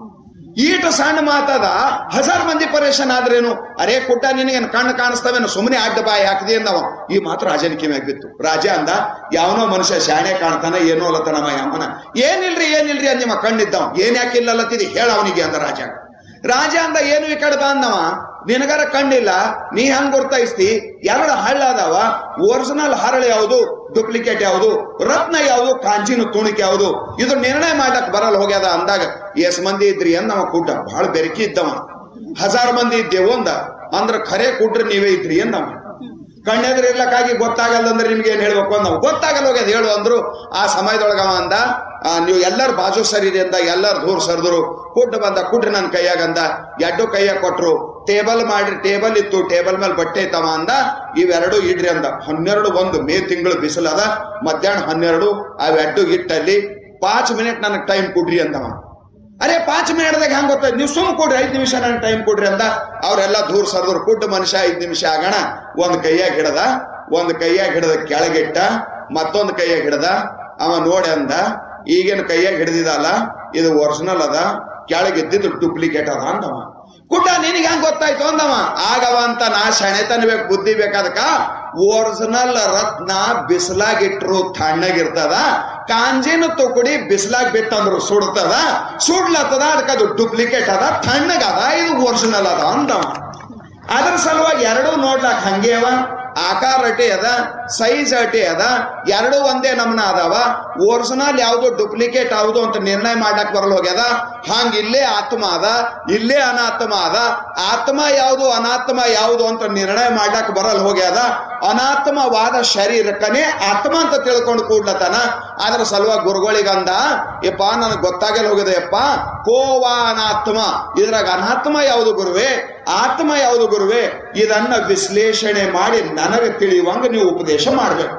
ಈಟ ಸಣ್ಣ ಮಾತದ ಹಜಾರ್ ಮಂದಿ ಪರೇಶಾನ್ ಆದ್ರೇನು ಅರೇ ಕುಟ್ಟ ನಿನಗೇನು ಕಣ್ಣು ಕಾಣಿಸ್ತವೇನು ಸುಮ್ಮನೆ ಅಡ್ಡ ಬಾಯಿ ಹಾಕಿದೆ ಅಂದವ ಈ ಮಾತು ರಾಜನ ಕಿವಿಯಾಗ ಬಿತ್ತು ರಾಜ ಅಂದ ಯಾವನೋ ಮನುಷ್ಯ ಶಾಣೆ ಕಾಣ್ತಾನ ಏನೋ ಅಲ್ಲತನವ ಯಮ್ಮನ ಏನಿಲ್ರಿ ಏನಿಲ್ರಿ ಅಂದ ನಿಮ್ಮ ಕಣ್ಣಿದ್ದವ ಏನ್ ಯಾಕೆ ಇಲ್ಲ ಅಲ್ಲತ್ತಿದಿ ಹೇಳ ಅವನಿಗೆ ಅಂದ ರಾಜ ರಾಜ ಅಂದ ಏನು ಈ ಕಡೆ ಬಂದವ ನಿನಗರ ಕಣ್ಣಿಲ್ಲ ನೀ ಹಂಗ್ ಗುರ್ತಾಯಿಸ್ತಿ ಎರಡು ಹಳ್ಳ ಅದಾವ ಒರಿಜಿನಲ್ ಹರಳು ಯಾವುದು ಡೂಪ್ಲಿಕೇಟ್ ಯಾವುದು ರತ್ನ ಯಾವುದು ಕಾಂಚಿನ ತುಣಿಕೆ ಯಾವುದು ಇದು ನಿರ್ಣಯ ಮಾಡ್ಲಕ್ ಬರಲ್ಲ ಹೋಗ್ಯದ ಅಂದಾಗ ಎಸ್ ಮಂದಿ ಇದ್ರಿ ಅಂದ ಅವ ಕೂಟ ಬಹಳ ಬೆರಕಿ ಇದ್ದವ ಹಜಾರ್ ಮಂದಿ ಇದ್ದೇವು ಅಂದ ಅಂದ್ರ ಖರೆ ಕುಟ್ರಿ ನೀವೇ ಇದ್ರಿ ಅಂದವ ಕಣ್ಣೆದ್ರ ಇರ್ಲಕ್ಕಾಗಿ ಗೊತ್ತಾಗಲ್ಲ ಅಂದ್ರೆ ನಿಮ್ಗೆ ಏನ್ ಹೇಳ್ಬೇಕು ಅಂದವ ಗೊತ್ತಾಗಲ್ಲ ಹೋಗ್ಯದ ಹೇಳು ಅಂದ್ರು ಆ ಸಮಯದೊಳಗ ಅವ ಅಂದ ಆ, ನೀವು ಎಲ್ಲರೂ ಬಾಜು ಸರಿದೆ ಅಂದ ಎಲ್ಲರೂ ದೂರ ಸರಿದ್ರು ಕುಡ್ ಬಂದ ಕುಡ್ರಿ ನನ್ನ ಕೈಯಾಗ ಅಂದ ಎಡ್ಡು ಕೈಯಾಗ ಕೊಟ್ರು ಟೇಬಲ್ ಮಾಡ್ರಿ ಟೇಬಲ್ ಇತ್ತು ಟೇಬಲ್ ಮೇಲೆ ಬಟ್ಟೆ ಐತವ ಅಂದ ಇವೆರಡು ಇಡ್ರಿ ಅಂದ ಹನ್ನೆರಡು ಒಂದು ಮೇ ತಿಂಗಳು ಬಿಸಿಲದ ಮಧ್ಯಾಹ್ನ ಹನ್ನೆರಡು ಅವೆರಡು ಇಟ್ಟಲ್ಲಿ ಪಾಂಚ್ ಮಿನಿಟ್ ನನಗೆ ಟೈಮ್ ಕೊಡ್ರಿ ಅಂದವ ಅರೆ ಪಾಂಚ್ ಮಿನಿಟ್ದಾಗ ಹೆಂಗ್ ಗೊತ್ತಾಯ್ತು ನೀವು ಸುಮ್ ಕೊಡ್ರಿ ಐದ್ ನಿಮಿಷ ನನಗೆ ಟೈಮ್ ಕೊಡ್ರಿ ಅಂದ ಅವ್ರೆಲ್ಲ ದೂರ ಸರ್ದ್ರು ಕುಡ್ಡ ಮನುಷ್ಯ ಐದ್ ನಿಮಿಷ ಆಗೋಣ ಒಂದ್ ಕೈಯಾಗ ಹಿಡದ ಒಂದ್ ಕೈಯಾಗ ಹಿಡದ ಕೆಳಗಿಟ್ಟ ಮತ್ತೊಂದ್ ಕೈಯಾಗ ಹಿಡದ ಅವ ನೋಡಿ ಅಂದ ಈಗೇನು ಕೈಯಾಗ ಹಿಡಿದಿದಲ್ಲ ಇದು ಒರಿಜಿನಲ್ ಅದ ಕೆಳಗಿದ್ದಿದ್ದು ಡೂಪ್ಲಿಕೇಟ್ ಅದ ಅಂದವ ಕುಡ್ಡ ನಿನಗೆ ಹೆಂಗ್ ಗೊತ್ತಾಯ್ತು ಅಂದವ ಆಗವ ಅಂತ ನಾ ಶಣೆತನ ಬೇಕು ಬುದ್ಧಿ ಬೇಕಾದಕ ಒರಿಜಿನಲ್ ರತ್ನ ಬಿಸಿಲಾಗಿಟ್ರು ತಣ್ಣಗಿರ್ತದ ಕಾಂಜಿನ ತುಕುಡಿ ಬಿಸಿಲಾಗ್ ಬಿಟ್ಟಂದ್ರು ಸುಡ್ತದ ಸುಡ್ಲತ್ತದ ಅದಕ್ಕೆ ಅದು ಡೂಪ್ಲಿಕೇಟ್ ಅದ ತಣ್ಣಗದ ಇದು ಒರಿಜಿನಲ್ ಅದ ಅಂದವ ಅದ್ರ ಸಲುವಾಗಿ ಎರಡೂ ನೋಡ್ಲಾಕ್ ಹಂಗೆ ಅವ ಆಕಾರ ಅಟೆ ಅದ ಸೈಜ್ ಅಟೆ ಅದ ಎರಡೂ ಒಂದೇ ನಮ್ನ ಅದಾವ ಒರಿಜಿನಲ್ ಯಾವ್ದು ಡೂಪ್ಲಿಕೇಟ್ ಯಾವ್ದು ಅಂತ ನಿರ್ಣಯ ಮಾಡಕ್ ಬರಲ್ ಹೋಗ್ಯದ ಹಂಗ ಇಲ್ಲೇ ಆತ್ಮ ಅದ ಇಲ್ಲೇ ಅನಾತ್ಮ ಅದ ಆತ್ಮ ಯಾವ್ದು ಅನಾತ್ಮ ಯಾವ್ದು ಅಂತ ನಿರ್ಣಯ ಮಾಡ್ಲಕ್ ಬರಲ್ ಹೋಗ್ಯದ ಅನಾತ್ಮವಾದ ಶರೀರಕ್ಕನೇ ಆತ್ಮ ಅಂತ ತಿಳ್ಕೊಂಡು ಕೂಡ್ಲತನ ಅದ್ರ ಸಲುವಾಗಿ ಗುರುಗಳಿಗಂದ ಯಪ್ಪ ನನಗೆ ಗೊತ್ತಾಗಲ್ಲ ಹೋಗಿದೆ ಯಪ್ಪ ಕೋವಾ ಅನಾತ್ಮ ಇದ್ರಾಗ ಅನಾತ್ಮ ಯಾವುದು ಗುರುವೇ ಆತ್ಮ ಯಾವುದು ಗುರುವೇ ಇದನ್ನ ವಿಶ್ಲೇಷಣೆ ಮಾಡಿ ನನಗೆ ತಿಳಿಯುವಂಗ ನೀವು ಉಪದೇಶ ಮಾಡ್ಬೇಕು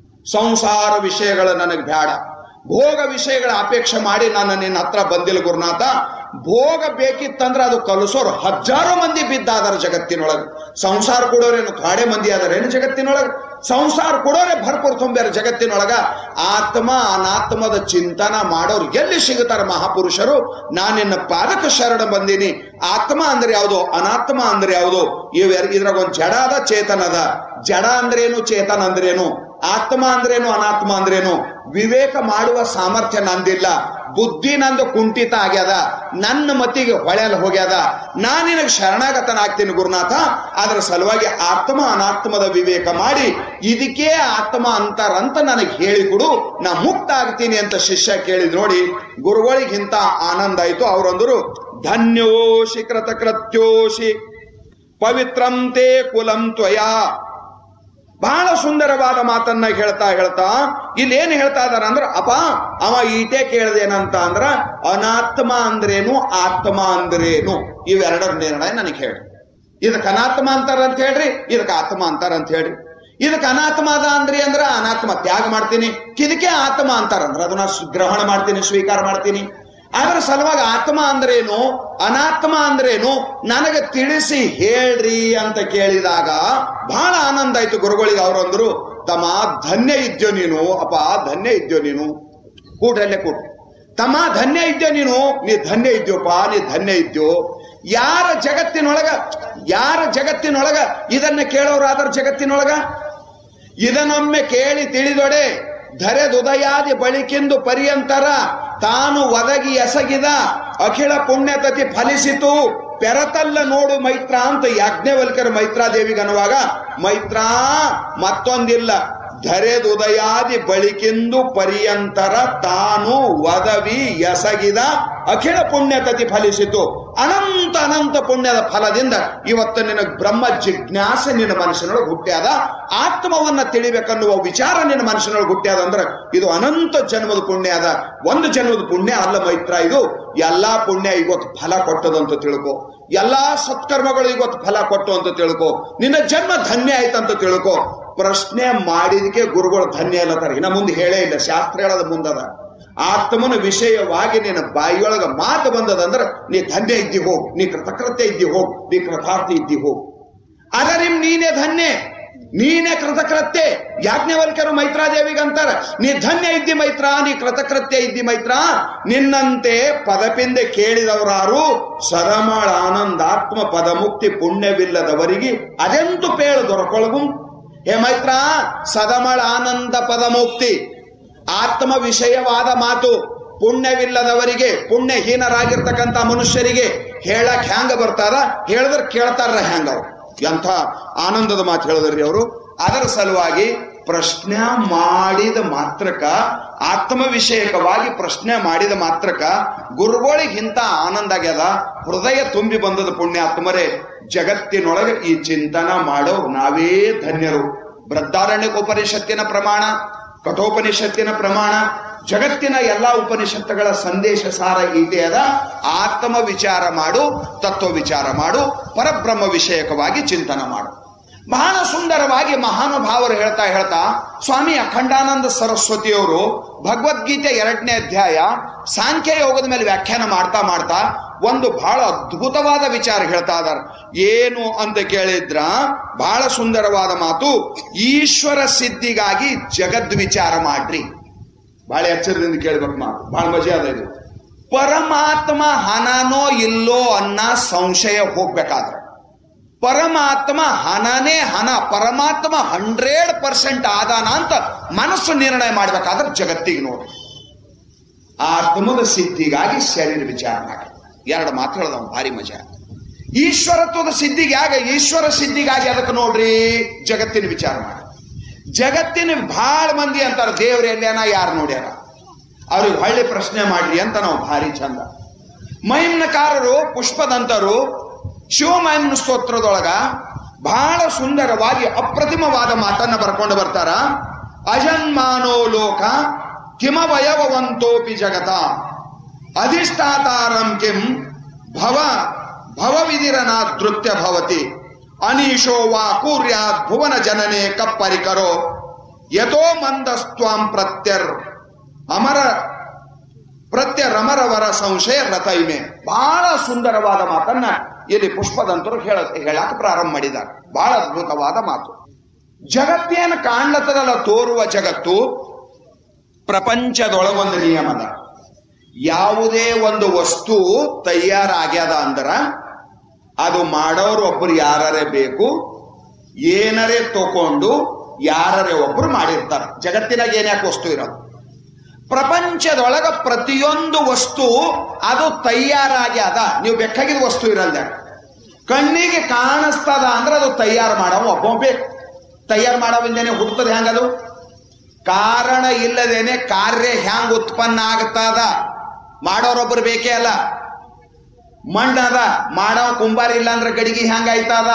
ಸಂಸಾರ ವಿಷಯಗಳು ನನಗೆ ಬೇಡ ಭೋಗ ವಿಷಯಗಳ ಅಪೇಕ್ಷೆ ಮಾಡಿ ನಾನು ನಿನ್ನ ಹತ್ರ ಬಂದಿಲ್ಲ ಗುರುನಾಥ ಭೋಗ ಬೇಕಿತ್ತಂದ್ರೆ ಅದು ಕಲಿಸೋರು ಹಜಾರು ಮಂದಿ ಬಿದ್ದಾದಾರ ಜಗತ್ತಿನೊಳಗೆ ಸಂಸಾರ ಕೊಡೋರೇನು ಥಾಡೆ ಮಂದಿ ಅದಾರೇನು ಜಗತ್ತಿನೊಳಗೆ ಸಂಸಾರ ಕೊಡೋರೆ ಭರ್ಪೂರ್ ತುಂಬ್ಯಾರ ಜಗತ್ತಿನೊಳಗ ಆತ್ಮ ಅನಾತ್ಮದ ಚಿಂತನ ಮಾಡೋರು ಎಲ್ಲಿ ಸಿಗುತ್ತಾರ ಮಹಾಪುರುಷರು ನಾನು ನಿನ್ನ ಪಾದಕ ಶರಣ ಬಂದೀನಿ ಆತ್ಮ ಅಂದ್ರೆ ಯಾವುದು ಅನಾತ್ಮ ಅಂದ್ರೆ ಯಾವುದು ಇವೆರ ಇದ್ರಾಗ ಒಂದು ಜಡ ಅದ ಚೇತನ ಅದ ಜಡ ಅಂದ್ರೇನು ಚೇತನ ಅಂದ್ರೇನು ಆತ್ಮ ಅಂದ್ರೇನು ಅನಾತ್ಮ ಅಂದ್ರೇನು ವಿವೇಕ ಮಾಡುವ ಸಾಮರ್ಥ್ಯ ನಂದಿಲ್ಲ ಬುದ್ಧಿ ನಂದು ಕುಂಠಿತ ಆಗ್ಯದ ನನ್ನ ಮತಿಗೆ ಹೊಳೆಯಲ್ ಹೋಗ್ಯದ ನಾನು ನಿನಗೆ ಶರಣಾಗತನಾಗ್ತೀನಿ ಗುರುನಾಥ ಅದರ ಸಲುವಾಗಿ ಆತ್ಮ ಅನಾತ್ಮದ ವಿವೇಕ ಮಾಡಿ ಇದಕ್ಕೆ ಆತ್ಮ ಅಂತಾರಂತ ನನಗೆ ಹೇಳಿಕೊಡು ನಾ ಮುಕ್ತ ಆಗ್ತೀನಿ ಅಂತ ಶಿಷ್ಯ ಕೇಳಿದ್ ನೋಡಿ ಗುರುಗಳಿಗೆ ಇಂತ ಆನಂದ ಆಯ್ತು ಅವ್ರಂದ್ರು ಧನ್ಯೋಷಿ ಕೃತಕೃತ್ಯೋಷಿ ಪವಿತ್ರಂ ತೇ ಕುಲಂ ತ್ವಯಾ ಬಹಳ ಸುಂದರವಾದ ಮಾತನ್ನ ಹೇಳ್ತಾ ಹೇಳ್ತಾ ಇಲ್ಲಿ ಏನ್ ಹೇಳ್ತಾ ಇದಾರ ಅಂದ್ರ ಅಪ್ಪ ಅವ ಈಟೆ ಕೇಳ್ದೇನಂತ ಅಂದ್ರ ಅನಾತ್ಮ ಅಂದ್ರೇನು ಆತ್ಮ ಅಂದ್ರೇನು ಇವೆರಡರ ನಿರ್ಣಯ ನನಗೆ ಹೇಳಿ ಇದಕ್ಕೆ ಅನಾತ್ಮ ಅಂತಾರ ಅಂತ ಹೇಳ್ರಿ ಇದಕ್ಕೆ ಆತ್ಮ ಅಂತಾರ ಅಂತ ಹೇಳ್ರಿ ಇದಕ್ಕೆ ಅನಾತ್ಮ ಅದ ಅಂದ್ರಿ ಅಂದ್ರ ಅನಾತ್ಮ ತ್ಯಾಗ ಮಾಡ್ತೀನಿ ಇದಕ್ಕೆ ಆತ್ಮ ಅಂತಾರಂದ್ರ ಅದನ್ನ ಸ್- ಗ್ರಹಣ ಮಾಡ್ತೀನಿ ಸ್ವೀಕಾರ ಮಾಡ್ತೀನಿ ಅದರ ಸಲುವಾಗಿ ಆತ್ಮ ಅಂದ್ರೇನು ಅನಾತ್ಮ ಅಂದ್ರೇನು ನನಗೆ ತಿಳಿಸಿ ಹೇಳ್ರಿ ಅಂತ ಕೇಳಿದಾಗ ಬಹಳ ಆನಂದ ಆಯ್ತು ಗುರುಗಳಿಗೆ ಅವ್ರಂದ್ರು ತಮ್ಮ ಧನ್ಯ ಇದ್ಯೋ ನೀನು ಅಪ್ಪ ಧನ್ಯ ಇದ್ಯೋ ನೀನು ಕೂಡ್ರಲ್ಲೇ ಕೂಡ್ ತಮ್ಮ ಧನ್ಯ ಇದ್ಯೋ ನೀನು ನೀ ಧನ್ಯ ಇದ್ಯೋಪ್ಪ ನೀ ಧನ್ಯ ಇದ್ಯೋ ಯಾರ ಜಗತ್ತಿನೊಳಗ ಯಾರ ಜಗತ್ತಿನೊಳಗ ಇದನ್ನ ಕೇಳೋರಾದ್ರ ಜಗತ್ತಿನೊಳಗ ಇದನ್ನೊಮ್ಮೆ ಕೇಳಿ ತಿಳಿದೊಡೆ ಧರೆದುದಯಾದಿ ಬಳಿಕೆಂದು ಪರ್ಯಂತರ ತಾನು ಒದಗಿ ಎಸಗಿದ ಅಖಿಳ ಪುಣ್ಯತತಿ ಫಲಿಸಿತು ಪೆರತಲ್ಲ ನೋಡು ಮೈತ್ರ ಅಂತ ಯಾಜ್ಞವಲ್ಕರ ಮೈತ್ರಾದೇವಿಗೆ ಅನ್ನುವಾಗ ಮೈತ್ರ ಮತ್ತೊಂದಿಲ್ಲ ಧರೆದುದಯಾದಿ ಬಳಿಕೆಂದು ಪರ್ಯಂತರ ತಾನು ಒದವಿ ಎಸಗಿದ ಅಖಿಳ ಪುಣ್ಯತತಿ ಫಲಿಸಿತು ಅನಂತ ಅನಂತ ಪುಣ್ಯದ ಫಲದಿಂದ ಇವತ್ತು ನಿನ್ನ ಬ್ರಹ್ಮ ಜಿಜ್ಞಾಸೆ ನಿನ್ನ ಮನಸ್ಸಿನೊಳಗೆ ಹುಟ್ಟ್ಯಾದ ಆತ್ಮವನ್ನ ತಿಳಿಬೇಕನ್ನುವ ವಿಚಾರ ನಿನ್ನ ಮನಸ್ಸಿನೊಳಗೆ ಹುಟ್ಟ್ಯಾದ ಅಂದ್ರೆ ಇದು ಅನಂತ ಜನ್ಮದ ಪುಣ್ಯ ಅದ ಒಂದು ಜನ್ಮದ ಪುಣ್ಯ ಅಲ್ಲ ಮೈತ್ರ ಇದು ಎಲ್ಲಾ ಪುಣ್ಯ ಇವತ್ತು ಫಲ ಕೊಟ್ಟದಂತ ತಿಳ್ಕೊ ಎಲ್ಲಾ ಸತ್ಕರ್ಮಗಳು ಇವತ್ತು ಫಲ ಕೊಟ್ಟು ಅಂತ ತಿಳ್ಕೊ ನಿನ್ನ ಜನ್ಮ ಧನ್ಯ ಆಯ್ತಂತ ತಿಳ್ಕೊ ಪ್ರಶ್ನೆ ಮಾಡಿದಕ್ಕೆ ಗುರುಗಳು ಧನ್ಯ ಇಲ್ಲತ್ತಾರ ಇನ್ನ ಮುಂದೆ ಹೇಳೇ ಇಲ್ಲ ಶಾಸ್ತ್ರ ಹೇಳದ ಮುಂದದ ಆತ್ಮನ ವಿಷಯವಾಗಿ ನಿನ್ನ ಬಾಯಿಯೊಳಗ ಮಾತು ಬಂದದಂದ್ರ ನೀ ಧನ್ಯ ಇದ್ದಿ ಹೋಗ್ ನೀ ಕೃತಕೃತ್ಯ ಇದ್ದಿ ಹೋಗ್ ನೀ ಕೃತಾರ್ಥಿ ಇದ್ದಿ ಹೋಗ್ ಅದರಿಂ ನೀನೇ ಧನ್ಯ ನೀನೇ ಕೃತಕೃತ್ಯ ಯಾಜ್ಞವಲ್ಕರು ಮೈತ್ರಾದೇವಿಗೆ ಅಂತಾರ ನೀ ಧನ್ಯ ಇದ್ದಿ ಮೈತ್ರ ನೀ ಕೃತಕೃತ್ಯ ಇದ್ದಿ ಮೈತ್ರ ನಿನ್ನಂತೆ ಪದಪಿಂದೆ ಕೇಳಿದವರಾರು ಸರಮಳ ಆನಂದಾತ್ಮ ಪದಮುಕ್ತಿ ಪುಣ್ಯವಿಲ್ಲದವರಿಗೆ ಅದೆಂತು ಪೇಳು ದೊರಕೊಳಗು ಹೇ ಮೈತ್ರ ಸದಮಳ ಆನಂದ ಪದಮುಕ್ತಿ ಆತ್ಮ ವಿಷಯವಾದ ಮಾತು ಪುಣ್ಯವಿಲ್ಲದವರಿಗೆ ಪುಣ್ಯಹೀನರಾಗಿರ್ತಕ್ಕಂಥ ಮನುಷ್ಯರಿಗೆ ಹೇಳಕ್ ಹ್ಯಾಂಗ ಬರ್ತಾರ ಹೇಳಿದ್ರೆ ಕೇಳ್ತಾರ ಹ್ಯಾಂಗ ಅವ್ರು ಎಂಥ ಆನಂದದ ಮಾತು ಹೇಳಿದ್ರಿ ಅವರು ಅದರ ಸಲುವಾಗಿ ಪ್ರಶ್ನೆ ಮಾಡಿದ ಮಾತ್ರಕ ಆತ್ಮ ವಿಷಯಕವಾಗಿ ಪ್ರಶ್ನೆ ಮಾಡಿದ ಮಾತ್ರಕ ಗುರುಗಳಿಗೆ ಇಂಥ ಆನಂದ ಆಗ್ಯದ ಹೃದಯ ತುಂಬಿ ಬಂದದ ಪುಣ್ಯಾತ್ಮರೇ ಜಗತ್ತಿನೊಳಗೆ ಈ ಚಿಂತನ ಮಾಡೋ ನಾವೇ ಧನ್ಯರು ಬೃಹದಾರಣ್ಯಕೋಪನಿಷತ್ತಿನ ಪ್ರಮಾಣ ಕಠೋಪನಿಷತ್ತಿನ ಪ್ರಮಾಣ ಜಗತ್ತಿನ ಎಲ್ಲಾ ಉಪನಿಷತ್ತುಗಳ ಸಂದೇಶ ಸಾರ ಇದೆ ಅದ ಆತ್ಮ ವಿಚಾರ ಮಾಡು ತತ್ವ ವಿಚಾರ ಮಾಡು ಪರಬ್ರಹ್ಮ ವಿಷಯಕವಾಗಿ ಚಿಂತನ ಮಾಡು ಬಹಳ ಸುಂದರವಾಗಿ ಮಹಾನುಭಾವರು ಹೇಳ್ತಾ ಹೇಳ್ತಾ ಸ್ವಾಮಿ ಅಖಂಡಾನಂದ ಸರಸ್ವತಿಯವರು ಭಗವದ್ಗೀತೆ ಎರಡನೇ ಅಧ್ಯಾಯ ಸಾಂಖ್ಯ ಯೋಗದ ಮೇಲೆ ವ್ಯಾಖ್ಯಾನ ಮಾಡ್ತಾ ಮಾಡ್ತಾ ಒಂದು ಬಹಳ ಅದ್ಭುತವಾದ ವಿಚಾರ ಹೇಳ್ತಾ ಇದಾರೆ ಏನು ಅಂತ ಕೇಳಿದ್ರ ಬಹಳ ಸುಂದರವಾದ ಮಾತು ಈಶ್ವರ ಸಿದ್ಧಿಗಾಗಿ ಜಗದ್ ವಿಚಾರ ಮಾಡ್ರಿ ಬಹಳ ಎಚ್ಚರದಿಂದ ಕೇಳ್ಬೇಕು ಮಾತು ಬಹಳ ಮಜಾ ಅದ ಇದು ಪರಮಾತ್ಮ ಹನನೋ ಇಲ್ಲೋ ಅನ್ನ ಸಂಶಯ ಹೋಗ್ಬೇಕಾದ್ರೆ ಪರಮಾತ್ಮ ಹನನೇ ಹನ ಪರಮಾತ್ಮ ಹಂಡ್ರೆಡ್ ಪರ್ಸೆಂಟ್ ಆದಾನ ಅಂತ ಮನಸ್ಸು ನಿರ್ಣಯ ಮಾಡ್ಬೇಕಾದ್ರೆ ಜಗತ್ತಿಗೆ ನೋಡಿ ಆತ್ಮದ ಸಿದ್ಧಿಗಾಗಿ ಶರೀರ ವಿಚಾರ ಮಾಡಿ ಎರಡು ಮಾತು ಹೇಳ್ದವ್ ಭಾರಿ ಮಜಾ ಈಶ್ವರತ್ವದ ಸಿದ್ಧಿಗೆ ಆಗ ಈಶ್ವರ ಸಿದ್ಧಿಗಾಗಿ ಅದಕ್ಕೆ ನೋಡ್ರಿ ಜಗತ್ತಿನ ವಿಚಾರ ಮಾಡಿ ಜಗತ್ತಿನ ಬಹಳ ಮಂದಿ ಅಂತಾರ ದೇವ್ರ ಎಲ್ಲೇನ ಯಾರು ನೋಡ್ಯಾರ ಅವ್ರಿಗೆ ಹಳ್ಳಿ ಪ್ರಶ್ನೆ ಮಾಡ್ರಿ ಅಂತ ನಾವು ಭಾರಿ ಚಂದ ಮಹಿಮ್ನಕಾರರು ಪುಷ್ಪದಂತರು ಶಿವಮಹಿಮ್ನ ಸ್ತೋತ್ರದೊಳಗ ಬಹಳ ಸುಂದರವಾಗಿ ಅಪ್ರತಿಮವಾದ ಮಾತನ್ನ ಬರ್ಕೊಂಡು ಬರ್ತಾರ ಅಜನ್ಮಾನೋ ಲೋಕ ಕಿಮವಯವವಂತೋಪಿ ಜಗತ ಅಧಿಷ್ಠಾತಾರಂ ಕಿಂ ಭವ ಭವವಿದಿರನ ಧೃತ್ಯ ಭವತಿ ಅನೀಶೋ ವಾ ಕೂರ್ಯಾತ್ ಭುವನ ಜನನೆ ಕಪ್ಪರಿಕರೋ ಯಥೋ ಮಂದಸ್ತ್ವಾಂ ಪ್ರತ್ಯರ್ ಅಮರ ಪ್ರತ್ಯರಮರವರ ಸಂಶಯ ರಥೈಮೆ ಬಹಳ ಸುಂದರವಾದ ಮಾತನ್ನ ಇಲ್ಲಿ ಪುಷ್ಪದಂತರು ಹೇಳ ಹೇಳಕ್ ಪ್ರಾರಂಭ ಮಾಡಿದ್ದಾರೆ ಬಹಳ ಅದ್ಭುತವಾದ ಮಾತು ಜಗತ್ತೇನು ಕಾಣ್ಲತ್ತದಲ್ಲ ತೋರುವ ಜಗತ್ತು ಪ್ರಪಂಚದೊಳಗೊಂದು ನಿಯಮದ ಯಾವುದೇ ಒಂದು ವಸ್ತು ತಯಾರಾಗ್ಯದ ಅಂದ್ರ ಅದು ಮಾಡೋರು ಒಬ್ಬರು ಯಾರೇ ಬೇಕು ಏನರೇ ತಕೊಂಡು ಯಾರೇ ಒಬ್ರು ಮಾಡಿರ್ತಾರ ಜಗತ್ತಿನಾಗ ಏನ್ಯಾಕೆ ವಸ್ತು ಇರೋದು ಪ್ರಪಂಚದೊಳಗ ಪ್ರತಿಯೊಂದು ವಸ್ತು ಅದು ತಯಾರಾಗಿ ಅದ ನೀವು ಬೇಕಾಗಿದ ವಸ್ತು ಇರಲ್ದ ಕಣ್ಣಿಗೆ ಕಾಣಿಸ್ತದ ಅಂದ್ರೆ ಅದು ತಯಾರು ಮಾಡವ ಒಬ್ಬ ಬೇಕು ತಯಾರು ಮಾಡವಿಲ್ದೇನೆ ಹುಡ್ತದ ಹೆಂಗದು ಕಾರಣ ಇಲ್ಲದೇನೆ ಕಾರ್ಯ ಹ್ಯಾಂಗ ಉತ್ಪನ್ನ ಆಗ್ತದ ಮಾಡೋರೊಬ್ರು ಬೇಕೇ ಅಲ್ಲ ಮಣ್ಣದ ಮಾಡೋ ಕುಂಬಾರ ಇಲ್ಲ ಅಂದ್ರೆ ಗಡಿಗೆ ಹೆಂಗ ಆಯ್ತದ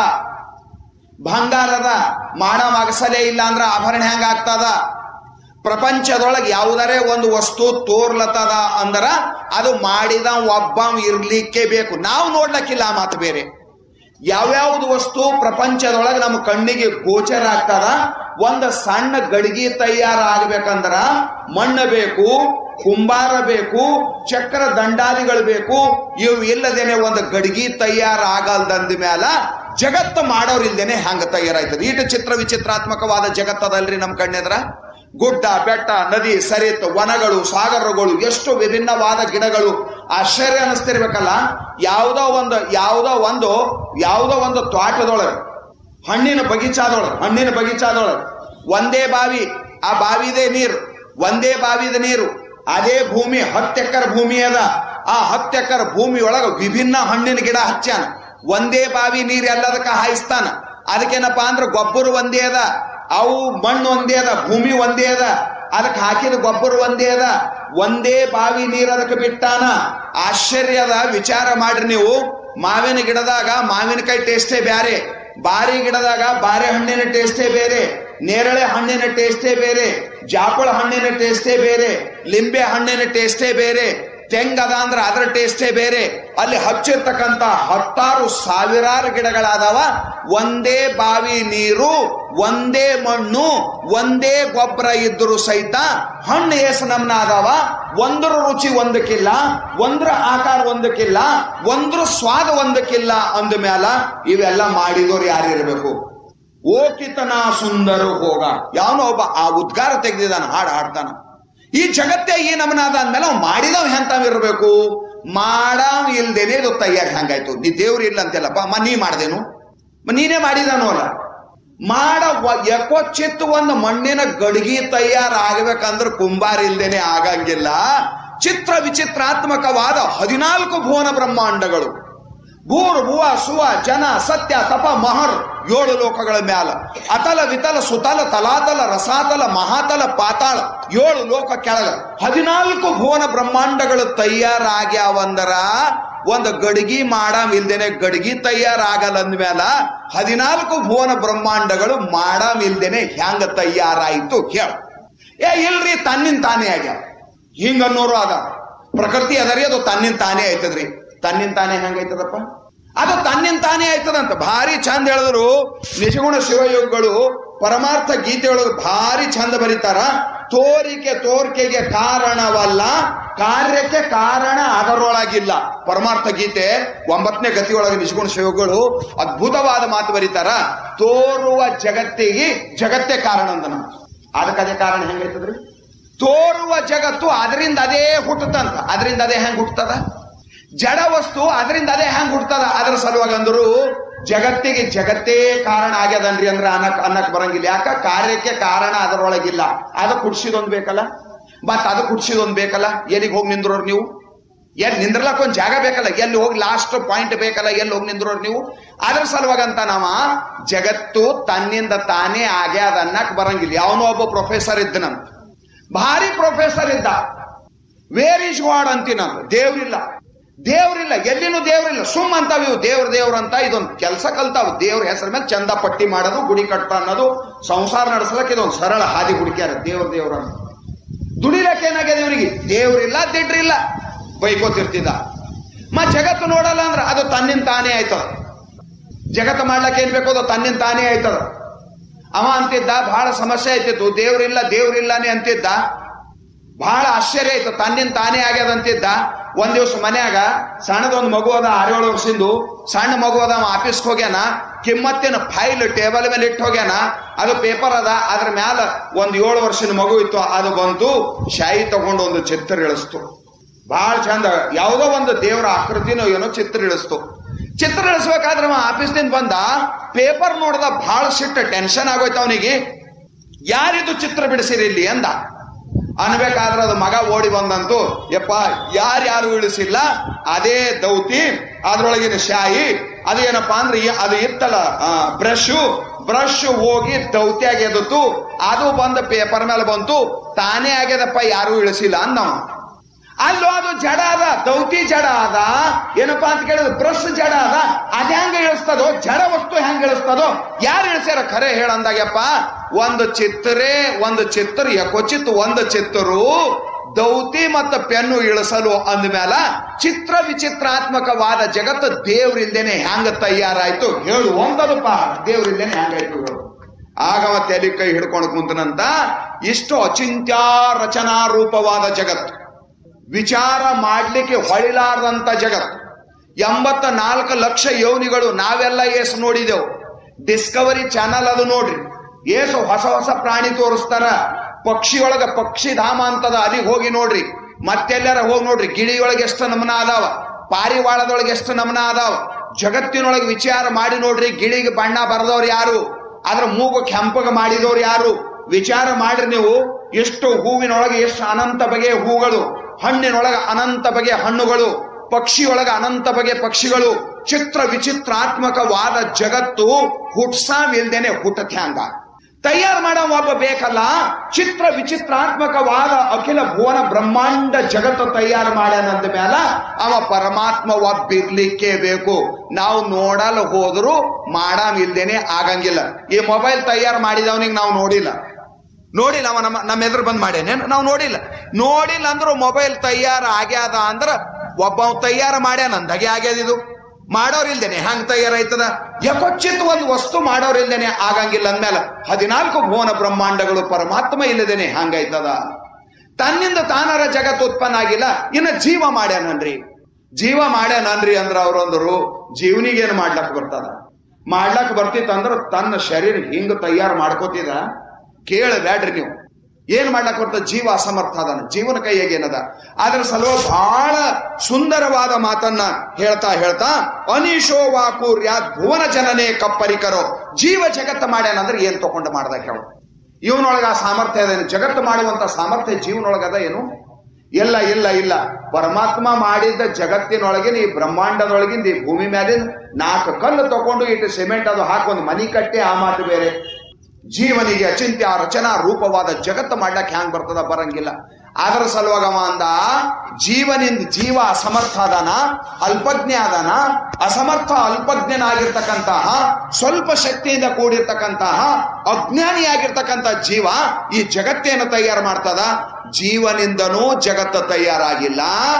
ಬಂಗಾರದ ಮಾಡೋ ಅಗಸಲೇ ಇಲ್ಲ ಅಂದ್ರೆ ಆಭರಣ ಹೆಂಗ ಆಗ್ತದ ಪ್ರಪಂಚದೊಳಗೆ ಯಾವುದರೇ ಒಂದು ವಸ್ತು ತೋರ್ಲತ್ತದ ಅಂದ್ರ ಅದು ಮಾಡಿದ ಒಬ್ಬ ಇರ್ಲಿಕ್ಕೆ ಬೇಕು ನಾವು ನೋಡ್ಲಕ್ಕಿಲ್ಲ ಆ ಮಾತು ಬೇರೆ ಯಾವ್ಯಾವ್ದು ವಸ್ತು ಪ್ರಪಂಚದೊಳಗೆ ನಮ್ಮ ಕಣ್ಣಿಗೆ ಗೋಚರ ಆಗ್ತದ ಒಂದು ಸಣ್ಣ ಗಡಿಗೆ ತಯಾರಾಗಬೇಕಂದ್ರ ಮಣ್ಣು ಬೇಕು ಕುಂಬಾರ ಬೇಕು ಚಕ್ರ ದಂಡಾದಿಗಳು ಬೇಕು ಇವು ಇಲ್ಲದೇನೆ ಒಂದು ಗಡಿಗೆ ತಯಾರಾಗಲ್ದಂದ ಮ್ಯಾಲ ಜಗತ್ತು ಮಾಡೋರಿಲ್ದೇನೆ ಹಂಗ ತಯಾರಾಯ್ತದ ಈಟ ಚಿತ್ರ ವಿಚಿತ್ರಾತ್ಮಕವಾದ ಜಗತ್ತದಲ್ರಿ ನಮ್ಮ ಕಣ್ಣೆದ್ರ ಗುಡ್ಡ ಬೆಟ್ಟ ನದಿ ಸರಿತ್ ವನಗಳು ಸಾಗರಗಳು ಎಷ್ಟು ವಿಭಿನ್ನವಾದ ಗಿಡಗಳು ಆಶ್ಚರ್ಯ ಅನಿಸ್ತಿರ್ಬೇಕಲ್ಲ ಯಾವುದೋ ಒಂದು ಯಾವುದೋ ಒಂದು ಯಾವುದೋ ಒಂದು ತೋಟದೊಳಗೆ ಹಣ್ಣಿನ ಬಗೀಚಾದೊಳಗೆ ಹಣ್ಣಿನ ಬಗೀಚಾದೊಳಗೆ ಒಂದೇ ಬಾವಿ ಆ ಬಾವಿದೇ ನೀರು ಒಂದೇ ಬಾವಿದ ನೀರು ಅದೇ ಭೂಮಿ ಹತ್ತು ಎಕರೆ ಭೂಮಿ ಅದ ಆ ಹತ್ತು ಎಕರೆ ಭೂಮಿ ಒಳಗ ವಿಭಿನ್ನ ಹಣ್ಣಿನ ಗಿಡ ಹಚ್ಚಾನ ಒಂದೇ ಬಾವಿ ನೀರು ಎಲ್ಲದಕ್ಕ ಹಾಯಿಸ್ತಾನ ಅದಕ್ಕೇನಪ್ಪ ಅಂದ್ರೆ ಗೊಬ್ಬರ ಒಂದೇ ಅದ ಅವು ಮಣ್ಣು ಒಂದೇ ಅದ ಭೂಮಿ ಒಂದೇ ಅದ ಅದಕ್ಕೆ ಹಾಕಿದ ಗೊಬ್ಬರ ಒಂದೇ ಅದ ಒಂದೇ ಬಾವಿ ನೀರ್ ಅದಕ್ಕೆ ಬಿಟ್ಟಾನ ಆಶ್ಚರ್ಯದ ವಿಚಾರ ಮಾಡ್ರಿ ನೀವು ಮಾವಿನ ಗಿಡದಾಗ ಮಾವಿನಕಾಯಿ ಟೇಸ್ಟೇ ಬ್ಯಾರೆ ಬಾರಿ ಗಿಡದಾಗ ಬಾರೆ ಹಣ್ಣಿನ ಟೇಸ್ಟೇ ಬೇರೆ ನೇರಳೆ ಹಣ್ಣಿನ ಟೇಸ್ಟೇ ಬೇರೆ ಜಾಪಳ ಹಣ್ಣಿನ ಟೇಸ್ಟೇ ಬೇರೆ ಲಿಂಬೆ ಹಣ್ಣಿನ ಟೇಸ್ಟೇ ಬೇರೆ ತೆಂಗದ ಅಂದ್ರೆ ಅದರ ಟೇಸ್ಟೇ ಬೇರೆ ಅಲ್ಲಿ ಹಚ್ಚಿರ್ತಕ್ಕಂತ ಹತ್ತಾರು ಸಾವಿರಾರು ಗಿಡಗಳಾದವ ಒಂದೇ ಬಾವಿ ನೀರು ಒಂದೇ ಮಣ್ಣು ಒಂದೇ ಗೊಬ್ಬರ ಇದ್ದರೂ ಸಹಿತ ಹಣ್ಣು ಏಸು ನಮ್ನ ಅದಾವ ಒಂದ್ರ ರುಚಿ ಒಂದಕ್ಕಿಲ್ಲ ಒಂದ್ರ ಆಕಾರ ಒಂದಕ್ಕಿಲ್ಲ ಒಂದ್ರ ಸ್ವಾದ ಒಂದಕ್ಕಿಲ್ಲ ಅಂದ ಮ್ಯಾಲ ಇವೆಲ್ಲ ಮಾಡಿದವ್ರು ಯಾರಿರ್ಬೇಕು ಓಕಿತನ ಸುಂದರ ಹೋಗ ಯಾವನೋ ಒಬ್ಬ ಆ ಉದ್ಗಾರ ತೆಗೆದಿದ್ದಾನ ಹಾಡು ಹಾಡ್ತಾನ ಈ ಜಗತ್ತೇ ಈ ನಮನಾದ ಅಂದ್ಮೇಲೆ ಅವ್ ಮಾಡಿದವ್ ಎಂತಾವ್ ಇರ್ಬೇಕು ಮಾಡಾವ್ ಇಲ್ದೇನೆ ಇದು ತಯ್ಯಾಗ ಹಂಗಾಯ್ತು ನೀ ದೇವ್ರು ಇಲ್ಲ ಅಂತೆಲ್ಲಪ್ಪ ಮ ನೀ ಮಾಡ್ದೇನು ಮ ನೀನೇ ಮಾಡಿದಾನು ಅಲ್ಲ ಮಾಡ ವ- ಯಾಕೋ ಚಿತ್ ಒಂದು ಮಣ್ಣಿನ ಗಡಿಗೆ ತಯಾರಾಗಬೇಕಂದ್ರೆ ಕುಂಬಾರ ಇಲ್ದೇನೆ ಆಗಂಗಿಲ್ಲ ಚಿತ್ರ ವಿಚಿತ್ರಾತ್ಮಕವಾದ ಹದಿನಾಲ್ಕು ಭುವನ ಬ್ರಹ್ಮಾಂಡಗಳು ಭೂರ್ ಭುವ ಸುವ ಜನ ಸತ್ಯ ತಪ ಮಹರ್ ಏಳು ಲೋಕಗಳ ಮ್ಯಾಲ ಅತಲ ವಿತಲ ಸುತಲ ತಲಾತಲ ರಸಾತಲ ಮಹಾತಲ ಪಾತಾಳ ಏಳು ಲೋಕ ಕೆಳಗ ಹದಿನಾಲ್ಕು ಭುವನ ಬ್ರಹ್ಮಾಂಡಗಳು ತಯಾರಾಗ್ಯಾವಂದರ ಒಂದು ಗಡಿಗೆ ಮಾಡಾಮಿಲ್ದೇನೆ ಗಡಿಗೆ ತಯಾರಾಗಲ್ಲ ಅಂದ್ಮೇಲ ಹದಿನಾಲ್ಕು ಭುವನ ಬ್ರಹ್ಮಾಂಡಗಳು ಮಾಡಾಮಿಲ್ದೇನೆ ಹೆಂಗ ತಯಾರಾಯಿತು ಹೇಳ ಏ ಇಲ್ರಿ ತನ್ನಿನ್ ತಾನೇ ಆಗ್ಯಾವ ಹಿಂಗನ್ನೋರು ಅದ ಪ್ರಕೃತಿ ಅದರಿ ಅದು ತನ್ನಿನ್ ತಾನೇ ಆಯ್ತದ್ರಿ ತನ್ನಿನ್ ತಾನೇ ಹೆಂಗೈತದಪ್ಪ ಅದು ತನ್ನಿನ್ ತಾನೇ ಆಯ್ತದಂತ ಭಾರಿ ಚಂದ ಹೇಳಿದ್ರು ನಿಜಗುಣ ಶಿವಯೋಗಿಗಳು ಪರಮಾರ್ಥ ಗೀತೆಯೊಳಗೆ ಭಾರಿ ಚಂದ ಬರೀತಾರ ತೋರಿಕೆ ತೋರ್ಕೆಗೆ ಕಾರಣವಲ್ಲ ಕಾರ್ಯಕ್ಕೆ ಕಾರಣ ಅದರೊಳಗಿಲ್ಲ ಪರಮಾರ್ಥ ಗೀತೆ ಒಂಬತ್ತನೇ ಗತಿಯೊಳಗೆ ನಿಜಗುಣ ಶಿವಗಳು ಅದ್ಭುತವಾದ ಮಾತು ಬರೀತಾರ ತೋರುವ ಜಗತ್ತಿಗೆ ಜಗತ್ತೇ ಕಾರಣ ಅಂತ ನಾವು ಅದಕ್ಕದೇ ಕಾರಣ ಹೆಂಗೈತದ್ರಿ ತೋರುವ ಜಗತ್ತು ಅದರಿಂದ ಅದೇ ಹುಟ್ಟುತ್ತಂತ ಅದರಿಂದ ಅದೇ ಹೆಂಗ್ ಹುಟ್ಟುತ್ತದ ಜಡ ವಸ್ತು ಅದರಿಂದ ಅದೇ ಹೆಂಗ್ ಹುಟ್ಟುತ್ತದ ಅದರ ಸಲುವಾಗಿ ಅಂದ್ರು ಜಗತ್ತಿಗೆ ಜಗತ್ತೇ ಕಾರಣ ಆಗ್ಯದನ್ರಿ ಅಂದ್ರೆ ಅನ್ನಕ್ ಅನ್ನಕ್ ಬರಂಗಿಲ್ಲ ಯಾಕ ಕಾರ್ಯಕ್ಕೆ ಕಾರಣ ಅದರೊಳಗಿಲ್ಲ ಅದು ಕುಡ್ಸಿದೊಂದ್ ಬೇಕಲ್ಲ ಮತ್ ಅದು ಕುಡ್ಸಿದೊಂದ್ ಬೇಕಲ್ಲ ಎಲ್ಲಿಗೆ ಹೋಗಿ ನಿಂದ್ರೋರು ನೀವು ಎಲ್ಲಿ ನಿಂದ್ರಲಕ್ ಒಂದ್ ಜಾಗ ಬೇಕಲ್ಲ ಎಲ್ಲಿ ಹೋಗಿ ಲಾಸ್ಟ್ ಪಾಯಿಂಟ್ ಬೇಕಲ್ಲ ಎಲ್ಲಿ ಹೋಗಿ ನಿಂದ್ರೋರು ನೀವು ಅದ್ರ ಸಲುವಾಗಂತ ನಾವ ಜಗತ್ತು ತನ್ನಿಂದ ತಾನೇ ಆಗ್ಯಾದ ಅನ್ನಕ್ ಬರಂಗಿಲ್ಲ ಯಾವನೋ ಒಬ್ಬ ಪ್ರೊಫೆಸರ್ ಇದ್ದನಂತ ಭಾರಿ ಪ್ರೊಫೆಸರ್ ಇದ್ದ ವೇರ್ ಇಸ್ ಗಾಡ್ ಅಂತೀನಿ ನಾನು ದೇವ್ರಿಲ್ಲ ದೇವ್ರಿಲ್ಲ ಎಲ್ಲಿನೂ ದೇವ್ರಿಲ್ಲ ಸುಮ್ ಅಂತಾವ್ ಇವು ದೇವ್ರ ದೇವ್ರ ಅಂತ ಇದೊಂದು ಕೆಲಸ ಕಲ್ತಾವ್ ದೇವ್ರ ಹೆಸರ ಮೇಲೆ ಚಂದ ಪಟ್ಟಿ ಮಾಡೋದು ಗುಡಿ ಕಟ್ಟ ಅನ್ನೋದು ಸಂಸಾರ ನಡೆಸಲಕ್ ಇದೊಂದು ಸರಳ ಹಾದಿ ಹುಡುಕ್ಯಾರ ದೇವ್ರ ದೇವ್ರ ಅಂತ ದುಡಿಲಕ್ಕೆ ಏನಾಗ್ಯದ ಇವನಿಗೆ ದೇವ್ರಿಲ್ಲ ದಿಡ್ರಿಲ್ಲ ಬೈಕೋತಿರ್ತಿದ್ದ ಮ ಜಗತ್ತು ನೋಡಲ್ಲ ಅಂದ್ರ ಅದು ತನ್ನಿಂದ ತಾನೇ ಆಯ್ತದ ಜಗತ್ತು ಮಾಡ್ಲಕ್ಕೆ ಏನ್ ಬೇಕೋ ಅದು ತನ್ನಿಂದ ತಾನೇ ಆಯ್ತದ ಅವ ಅಂತಿದ್ದ ಬಹಳ ಸಮಸ್ಯೆ ಆಯ್ತಿತ್ತು ದೇವ್ರಿಲ್ಲ ದೇವ್ರಿಲ್ಲಾನೆ ಅಂತಿದ್ದ ಬಹಳ ಆಶ್ಚರ್ಯ ಆಯ್ತು ತನ್ನಿಂದ ತಾನೇ ಆಗ್ಯದ ಅಂತಿದ್ದ ಒಂದ್ ದಿವ್ಸ ಮನ್ಯಾಗ ಸಣ್ಣದೊಂದು ಮಗು ಅದ ಆರೇಳು ವರ್ಷದಿಂದ ಸಣ್ಣ ಮಗು ಅದ ಅವ ಆಫೀಸ್ಗೆ ಹೋಗ್ಯಾನ ಕಿಮ್ಮತ್ತಿನ ಫೈಲ್ ಟೇಬಲ್ ಮೇಲೆ ಇಟ್ಟು ಹೋಗ್ಯಾನ ಅದು ಪೇಪರ್ ಅದ ಅದ್ರ ಮ್ಯಾಲ ಒಂದ್ ಏಳು ವರ್ಷದ ಮಗು ಇತ್ತು ಅದು ಬಂತು ಶಾಯಿ ತಗೊಂಡು ಒಂದು ಚಿತ್ರ ಇಳಿಸ್ತು ಬಹಳ ಚಂದ ಯಾವುದೋ ಒಂದು ದೇವರ ಆಕೃತಿನೋ ಏನೋ ಚಿತ್ರ ಇಳಿಸ್ತು ಚಿತ್ರ ಇಳಿಸ್ಬೇಕಾದ್ರೆ ಅವ ಆಫೀಸ್ನಿಂದ ಬಂದ ಪೇಪರ್ ನೋಡ್ದ ಬಹಳ ಸಿಟ್ಟ ಟೆನ್ಷನ್ ಆಗೋಯ್ತು ಅವನಿಗೆ ಯಾರಿದು ಚಿತ್ರ ಬಿಡಿಸಿರಿ ಇಲ್ಲಿ ಅಂದ ಅನ್ಬೇಕಾದ್ರೆ ಅದು ಮಗ ಓಡಿ ಬಂದಂತು ಯಪ್ಪ ಯಾರ್ಯಾರು ಇಳಿಸಿಲ್ಲ ಅದೇ ದೌತಿ ಅದ್ರೊಳಗಿನ ಶಾಯಿ ಅದೇನಪ್ಪಾ ಅಂದ್ರೆ ಈ- ಅದು ಇತ್ತಲ್ಲ ಬ್ರಷ್ ಬ್ರಷ್ ಹೋಗಿ ದೌತ್ಯಾಗ ಎದ್ದಿತು ಅದು ಬಂದ ಪೇಪರ್ ಮೇಲೆ ಬಂತು ತಾನೇ ಆಗ್ಯದಪ್ಪ ಯಾರು ಇಳಿಸಿಲ್ಲ ಅಂದವ ಅಲ್ಲೋ ಅದು ಜಡ ಅದ ದೌತಿ ಜಡ ಅದ ಏನಪ್ಪಾ ಅಂತ ಕೇಳಿದ್ರೆ ಬ್ರಷ್ ಜಡ ಅದ ಅದ ಹೆಂಗ ಇಳಿಸ್ತದೋ ಜಡ ವಸ್ತು ಹೆಂಗ ಇಳಿಸ್ತದೋ ಯಾರು ಇಳಿಸ್ಯಾರ ಖರೆ ಹೇಳಂದಾಗಪ್ಪ ಒಂದು ಚಿತ್ರೇ ಒಂದು ಚಿತ್ರ ಯಕೋಚಿತ್ ಒಂದು ಚಿತ್ತರು ದೌತಿ ಮತ್ತು ಪೆನ್ನು ಇಳಿಸಲು ಅಂದ್ಮೇಲ ಚಿತ್ರ ವಿಚಿತ್ರಾತ್ಮಕವಾದ ಜಗತ್ತು ದೇವ್ರಿಲ್ದೇನೆ ಹ್ಯಾಂಗ ತಯಾರಾಯ್ತು ಹೇಳು ಒಂದದಪ್ಪ ದೇವ್ರಿಲ್ದೇನೆ ಹ್ಯಾಂಗಾಯ್ತು ಹೇಳು ಆಗ ಮತ್ತೆ ಎಲ್ಲಿ ಕೈ ಹಿಡ್ಕೊಂಡು ಕುಂತನಂತ ಇಷ್ಟು ಅಚಿಂತ್ಯ ರಚನಾ ರೂಪವಾದ ಜಗತ್ತು ವಿಚಾರ ಮಾಡ್ಲಿಕ್ಕೆ ಹೊಳಿಲಾರದಂತ ಜಗತ್ತು ಎಂಬತ್ತ ನಾಲ್ಕು ಲಕ್ಷ ಯೋನಿಗಳು ನಾವೆಲ್ಲ ಏಸು ನೋಡಿದೆವು ಡಿಸ್ಕವರಿ ಚಾನಲ್ ಅದು ನೋಡ್ರಿ ಏಸು ಹೊಸ ಹೊಸ ಪ್ರಾಣಿ ತೋರಿಸ್ತಾರ ಪಕ್ಷಿ ಒಳಗ ಪಕ್ಷಿ ಧಾಮ ಅಂತದ ಅಲ್ಲಿಗೆ ಹೋಗಿ ನೋಡ್ರಿ ಮತ್ತೆಲ್ಲಾರ ಹೋಗಿ ನೋಡ್ರಿ ಗಿಳಿಯೊಳಗೆ ಎಷ್ಟು ನಮನ ಅದಾವ ಪಾರಿವಾಳದೊಳಗೆ ಎಷ್ಟು ನಮನ ಅದಾವ ಜಗತ್ತಿನೊಳಗೆ ವಿಚಾರ ಮಾಡಿ ನೋಡ್ರಿ ಗಿಳಿಗೆ ಬಣ್ಣ ಬರದವ್ರು ಯಾರು ಅದ್ರ ಮೂಗು ಕೆಂಪಗ ಮಾಡಿದವ್ರು ಯಾರು ವಿಚಾರ ಮಾಡ್ರಿ ನೀವು ಎಷ್ಟು ಹೂವಿನೊಳಗೆ ಎಷ್ಟು ಅನಂತ ಬಗೆಯ ಹೂಗಳು ಹಣ್ಣಿನೊಳಗೆ ಅನಂತ ಬಗೆಯ ಹಣ್ಣುಗಳು ಪಕ್ಷಿಯೊಳಗೆ ಅನಂತ ಬಗೆಯ ಪಕ್ಷಿಗಳು ಚಿತ್ರ ವಿಚಿತ್ರಾತ್ಮಕವಾದ ಜಗತ್ತು ಹುಟ್ಸಾವಿಲ್ದೇನೆ ಹುಟ್ಟತ್ಯಾಂಗ ತಯಾರು ಮಾಡೋ ಒಬ್ಬ ಬೇಕಲ್ಲ ಚಿತ್ರ ವಿಚಿತ್ರಾತ್ಮಕವಾದ ಅಖಿಲ ಭುವನ ಬ್ರಹ್ಮಾಂಡ ಜಗತ್ತು ತಯಾರು ಮಾಡ್ಯಾನಂದ ಮೇಲ ಅವ ಪರಮಾತ್ಮ ಒಬ್ಬಿರ್ಲಿಕ್ಕೆ ಬೇಕು ನಾವು ನೋಡಲು ಹೋದ್ರು ಮಾಡಾಮಿಲ್ದೇನೆ ಆಗಂಗಿಲ್ಲ ಈ ಮೊಬೈಲ್ ತಯಾರು ಮಾಡಿದವನಿಗೆ ನಾವು ನೋಡಿಲ್ಲ ನೋಡಿಲ್ಲ ಅವ ನಮ್ಮ ನಮ್ಮ ಎದುರು ಬಂದ್ ಮಾಡ್ಯಾನೆ ನಾವು ನೋಡಿಲ್ಲ ನೋಡಿಲ್ಲ ಅಂದ್ರು ಮೊಬೈಲ್ ತಯಾರ ಆಗ್ಯಾದ ಅಂದ್ರ ಒಬ್ಬ ತಯಾರ ಮಾಡ್ಯಾನ ಅಂದಾಗೆ ಆಗ್ಯಾದ ಇದು ಮಾಡೋರಿಲ್ದೇನೆ ಹಂಗ್ ತಯಾರಾಯ್ತದ ಯಕೊಚ್ಚಿತ್ ಒಂದು ವಸ್ತು ಮಾಡೋರಿಲ್ದೇನೆ ಆಗಂಗಿಲ್ಲ ಅಂದ್ಮೇಲೆ ಹದಿನಾಲ್ಕು ಭುವನ ಬ್ರಹ್ಮಾಂಡಗಳು ಪರಮಾತ್ಮ ಇಲ್ಲದೇನೆ ಹಂಗಾಯ್ತದ ತನ್ನಿಂದ ತಾನರ ಜಗತ್ತು ಉತ್ಪನ್ನ ಆಗಿಲ್ಲ ಇನ್ನ ಜೀವ ಮಾಡ್ಯಾನನ್ರಿ ಜೀವ ಮಾಡ್ಯಾನನ್ರಿ ಅಂದ್ರ ಅವ್ರಂದ್ರು ಜೀವನಿಗೇನು ಮಾಡ್ಲಕ್ ಬರ್ತದ ಮಾಡ್ಲಕ್ ಬರ್ತಿತ್ತಂದ್ರ ತನ್ನ ಶರೀರ ಹಿಂಗ್ ತಯಾರು ಮಾಡ್ಕೋತಿದ ಕೇಳಬೇಡ್ರಿ ನೀವು ಏನ್ ಮಾಡ್ಲಕ್ ಬರ್ತದ ಜೀವ ಅಸಮರ್ಥ ಅದಾನ ಜೀವನ ಕೈಯಾಗ ಏನದ ಅದ್ರ ಸಲುವ ಬಹಳ ಸುಂದರವಾದ ಮಾತನ್ನ ಹೇಳ್ತಾ ಹೇಳ್ತಾ ಅನಿಶೋ ವಾಕೂರ್ಯಾತ್ ಭುವನ ಜನನೇ ಕಪ್ಪರಿಕರೋ ಜೀವ ಜಗತ್ತ ಮಾಡ್ಯಾನಂದ್ರೆ ಏನ್ ತಗೊಂಡು ಮಾಡ್ದ ಹೇಳು ಇವನೊಳಗ ಆ ಸಾಮರ್ಥ್ಯ ಅದೇನು ಜಗತ್ತು ಮಾಡುವಂತ ಸಾಮರ್ಥ್ಯ ಜೀವನೊಳಗದ ಏನು ಇಲ್ಲ ಇಲ್ಲ ಇಲ್ಲ ಪರಮಾತ್ಮ ಮಾಡಿದ್ದ ಜಗತ್ತಿನೊಳಗಿನ ಈ ಬ್ರಹ್ಮಾಂಡದೊಳಗಿಂದ ಈ ಭೂಮಿ ಮ್ಯಾಲಿನ ನಾಲ್ಕು ಕಲ್ಲು ತಗೊಂಡು ಇಟ್ಟು ಸಿಮೆಂಟ್ ಅದು ಹಾಕಿ ಒಂದು ಮನಿ ಕಟ್ಟಿ ಆ ಮಾತು ಬೇರೆ ಜೀವನಿಗೆ ಅಚಿಂತ್ಯ ರಚನಾ ರೂಪವಾದ ಜಗತ್ತು ಮಾಡ್ಲಕ್ ಹ್ಯಾಂಗ್ ಬರ್ತದ ಬರಂಗಿಲ್ಲ ಅದರ ಸಲುವಾಗ ಅವ ಅಂದ ಜೀವನಿಂದ ಜೀವ ಅಸಮರ್ಥ ಅದಾನ ಅಲ್ಪಜ್ಞ ಅದಾನ ಅಸಮರ್ಥ ಅಲ್ಪಜ್ಞನಾಗಿರ್ತಕ್ಕಂತಹ ಸ್ವಲ್ಪ ಶಕ್ತಿಯಿಂದ ಕೂಡಿರ್ತಕ್ಕಂತಹ ಅಜ್ಞಾನಿಯಾಗಿರ್ತಕ್ಕಂಥ ಜೀವ ಈ ಜಗತ್ತೇನು ತಯಾರು ಮಾಡ್ತದ ಜೀವನಿಂದನೂ ಜಗತ್ತು ತಯಾರಾಗಿಲ್ಲ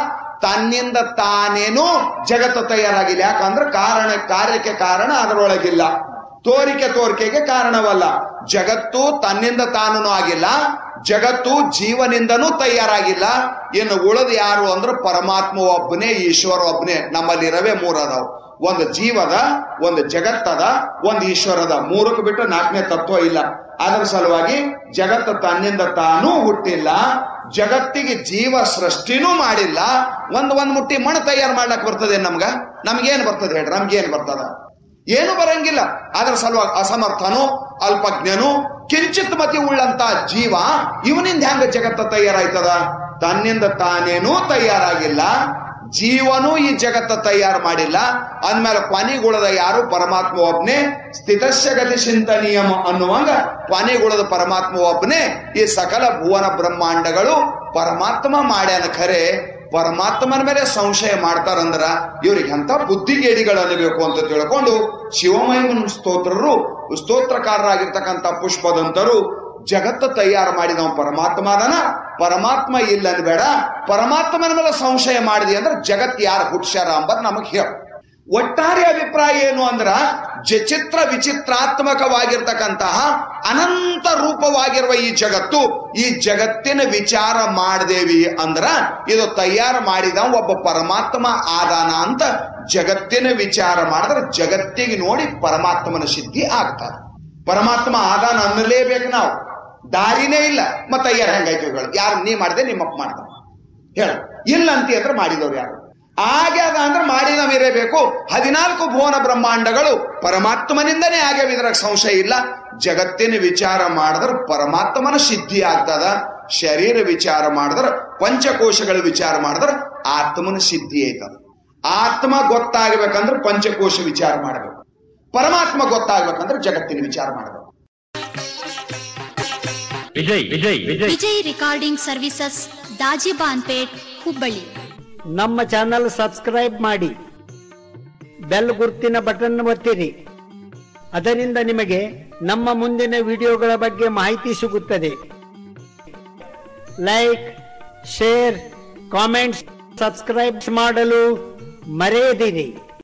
ತನ್ನಿಂದ ತಾನೇನು ಜಗತ್ತು ತಯಾರಾಗಿಲ್ಲ ಯಾಕಂದ್ರೆ ಕಾರಣ ಕಾರ್ಯಕ್ಕೆ ಕಾರಣ ಅದರೊಳಗಿಲ್ಲ ತೋರಿಕೆ ತೋರಿಕೆಗೆ ಕಾರಣವಲ್ಲ ಜಗತ್ತು ತನ್ನಿಂದ ತಾನೂ ಆಗಿಲ್ಲ ಜಗತ್ತು ಜೀವನಿಂದನೂ ತಯಾರಾಗಿಲ್ಲ ಇನ್ನು ಉಳಿದ ಯಾರು ಅಂದ್ರೆ ಪರಮಾತ್ಮ ಒಬ್ಬನೇ ಈಶ್ವರ ಒಬ್ಬನೇ ನಮ್ಮಲ್ಲಿರವೇ ಮೂರದಾವ್ ಒಂದು ಜೀವದ ಒಂದು ಜಗತ್ತದ ಒಂದು ಈಶ್ವರದ ಮೂರಕ್ಕೆ ಬಿಟ್ಟು ನಾಲ್ಕನೇ ತತ್ವ ಇಲ್ಲ ಅದರ ಸಲುವಾಗಿ ಜಗತ್ತು ತನ್ನಿಂದ ತಾನೂ ಹುಟ್ಟಿಲ್ಲ ಜಗತ್ತಿಗೆ ಜೀವ ಸೃಷ್ಟಿನೂ ಮಾಡಿಲ್ಲ ಒಂದ್ ಒಂದ್ ಮುಟ್ಟಿ ಮಣ್ಣು ತಯಾರು ಮಾಡ್ಲಕ್ ಬರ್ತದೆ ನಮ್ಗ ನಮ್ಗೇನ್ ಬರ್ತದೆ ಹೇಳ್ರಿ ನಮ್ಗೇನ್ ಬರ್ತದ ಏನು ಬರಂಗಿಲ್ಲ ಅದರ ಸಲುವಾಗಿ ಅಸಮರ್ಥನು ಅಲ್ಪಜ್ಞನು ಕಿಂಚಿತ್ ಮತಿ ಉಳ್ಳಂತ ಜೀವ ಇವನಿಂದ ಹೆಂಗ ಜಗತ್ತ ತಯಾರಾಯ್ತದ ತನ್ನಿಂದ ತಾನೇನೂ ತಯಾರಾಗಿಲ್ಲ ಜೀವನೂ ಈ ಜಗತ್ತ ತಯಾರು ಮಾಡಿಲ್ಲ ಅಂದ್ಮೇಲೆ ಕೊನೆಗುಳದ ಯಾರು ಪರಮಾತ್ಮ ಒಬ್ನೇ ಸ್ಥಿತಸ್ಯ ಗತಿ ಚಿಂತನೀಯಂ ಅನ್ನುವಂಗ ಕೊನೆಗುಳದ ಪರಮಾತ್ಮ ಒಬ್ನೇ ಈ ಸಕಲ ಭುವನ ಬ್ರಹ್ಮಾಂಡಗಳು ಪರಮಾತ್ಮ ಮಾಡ್ಯಾನ ಖರೆ ಪರಮಾತ್ಮನ ಮೇಲೆ ಸಂಶಯ ಮಾಡ್ತಾರಂದ್ರ ಇವ್ರಿಗೆ ಎಂತ ಬುದ್ಧಿಗೇಡಿಗಳು ಅನ್ನಬೇಕು ಅಂತ ತಿಳ್ಕೊಂಡು ಶಿವಮಹಿಮನ ಸ್ತೋತ್ರರು ಸ್ತೋತ್ರಕಾರರಾಗಿರ್ತಕ್ಕಂಥ ಪುಷ್ಪದಂತರು ಜಗತ್ತು ತಯಾರು ಮಾಡಿದವ ಪರಮಾತ್ಮ ಅದನ ಪರಮಾತ್ಮ ಇಲ್ಲ ಬೇಡ ಪರಮಾತ್ಮನ ಮೇಲೆ ಸಂಶಯ ಮಾಡಿದಿ ಅಂದ್ರೆ ಜಗತ್ ಯಾರು ಹುಟ್ಸ್ಯಾರ ಅಂಬದ್ ನಮಗ್ ಹೇಳ ಒಟ್ಟಾರೆ ಅಭಿಪ್ರಾಯ ಏನು ಅಂದ್ರ ಜಚಿತ್ರ ವಿಚಿತ್ರಾತ್ಮಕವಾಗಿರ್ತಕ್ಕಂತಹ ಅನಂತ ರೂಪವಾಗಿರುವ ಈ ಜಗತ್ತು ಈ ಜಗತ್ತಿನ ವಿಚಾರ ಮಾಡ್ದೇವಿ ಅಂದ್ರ ಇದು ತಯಾರು ಮಾಡಿದ ಒಬ್ಬ ಪರಮಾತ್ಮ ಆದಾನ ಅಂತ ಜಗತ್ತಿನ ವಿಚಾರ ಮಾಡಿದ್ರೆ ಜಗತ್ತಿಗೆ ನೋಡಿ ಪರಮಾತ್ಮನ ಸಿದ್ಧಿ ಆಗ್ತದೆ ಪರಮಾತ್ಮ ಆದಾನ ಅನ್ನಲೇಬೇಕು ನಾವು ದಾರಿನೇ ಇಲ್ಲ ಮತ್ತೆ ಯಾರು ಹೆಂಗಾಯ್ತು ಇವುಗಳು ಯಾರು ನೀ ಮಾಡಿದೆ ನಿಮ್ಮಪ್ಪ ಮಾಡ್ದ ಹೇಳ ಇಲ್ಲ ಅಂತಿ ಅಂದ್ರೆ ಮಾಡಿದವ್ರು ಯಾರು ಆಗ್ಯಾದ ಅಂದ್ರೆ ಮಾಡಿದವ ಇರಬೇಕು ಹದಿನಾಲ್ಕು ಭುವನ ಬ್ರಹ್ಮಾಂಡಗಳು ಪರಮಾತ್ಮನಿಂದನೇ ಆಗ್ಯಾವ ಇದ್ರಾಗ ಸಂಶಯ ಇಲ್ಲ ಜಗತ್ತಿನ ವಿಚಾರ ಮಾಡಿದ್ರೆ ಪರಮಾತ್ಮನ ಸಿದ್ಧಿ ಆಗ್ತದ ಶರೀರ ವಿಚಾರ ಮಾಡಿದ್ರೆ ಪಂಚಕೋಶಗಳ ವಿಚಾರ ಮಾಡಿದ್ರೆ ಆತ್ಮನ ಸಿದ್ಧಿ ಐತದ ಆತ್ಮ ಗೊತ್ತಾಗ್ಬೇಕಂದ್ರೆ ಪಂಚಕೋಶ ವಿಚಾರ ಮಾಡಬೇಕು ಪರಮಾತ್ಮ ಗೊತ್ತಾಗ್ಬೇಕಂದ್ರೆ ಜಗತ್ತಿನ ವಿಚಾರ ಮಾಡಬೇಕು ವಿಜಯ್ ವಿಜಯ್ ವಿಜಯ್ ವಿಜಯ್ ರಿಕಾರ್ಡಿಂಗ್ ಸರ್ವಿಸಸ್ ದಾಜಿಬಾನ್ಪೇಟ್ ಹುಬ್ಬಳ್ಳಿ ನಮ್ಮ ಚಾನಲ್ ಸಬ್ಸ್ಕ್ರೈಬ್ ಮಾಡಿ ಬೆಲ್ ಗುರ್ತಿನ ಬಟನ್ ಒತ್ತಿರಿ ಅದರಿಂದ ನಿಮಗೆ ನಮ್ಮ ಮುಂದಿನ ವಿಡಿಯೋಗಳ ಬಗ್ಗೆ ಮಾಹಿತಿ ಸಿಗುತ್ತದೆ ಲೈಕ್ ಶೇರ್ ಕಾಮೆಂಟ್ಸ್ ಸಬ್ಸ್ಕ್ರೈಬ್ ಮಾಡಲು ಮರೆಯದಿರಿ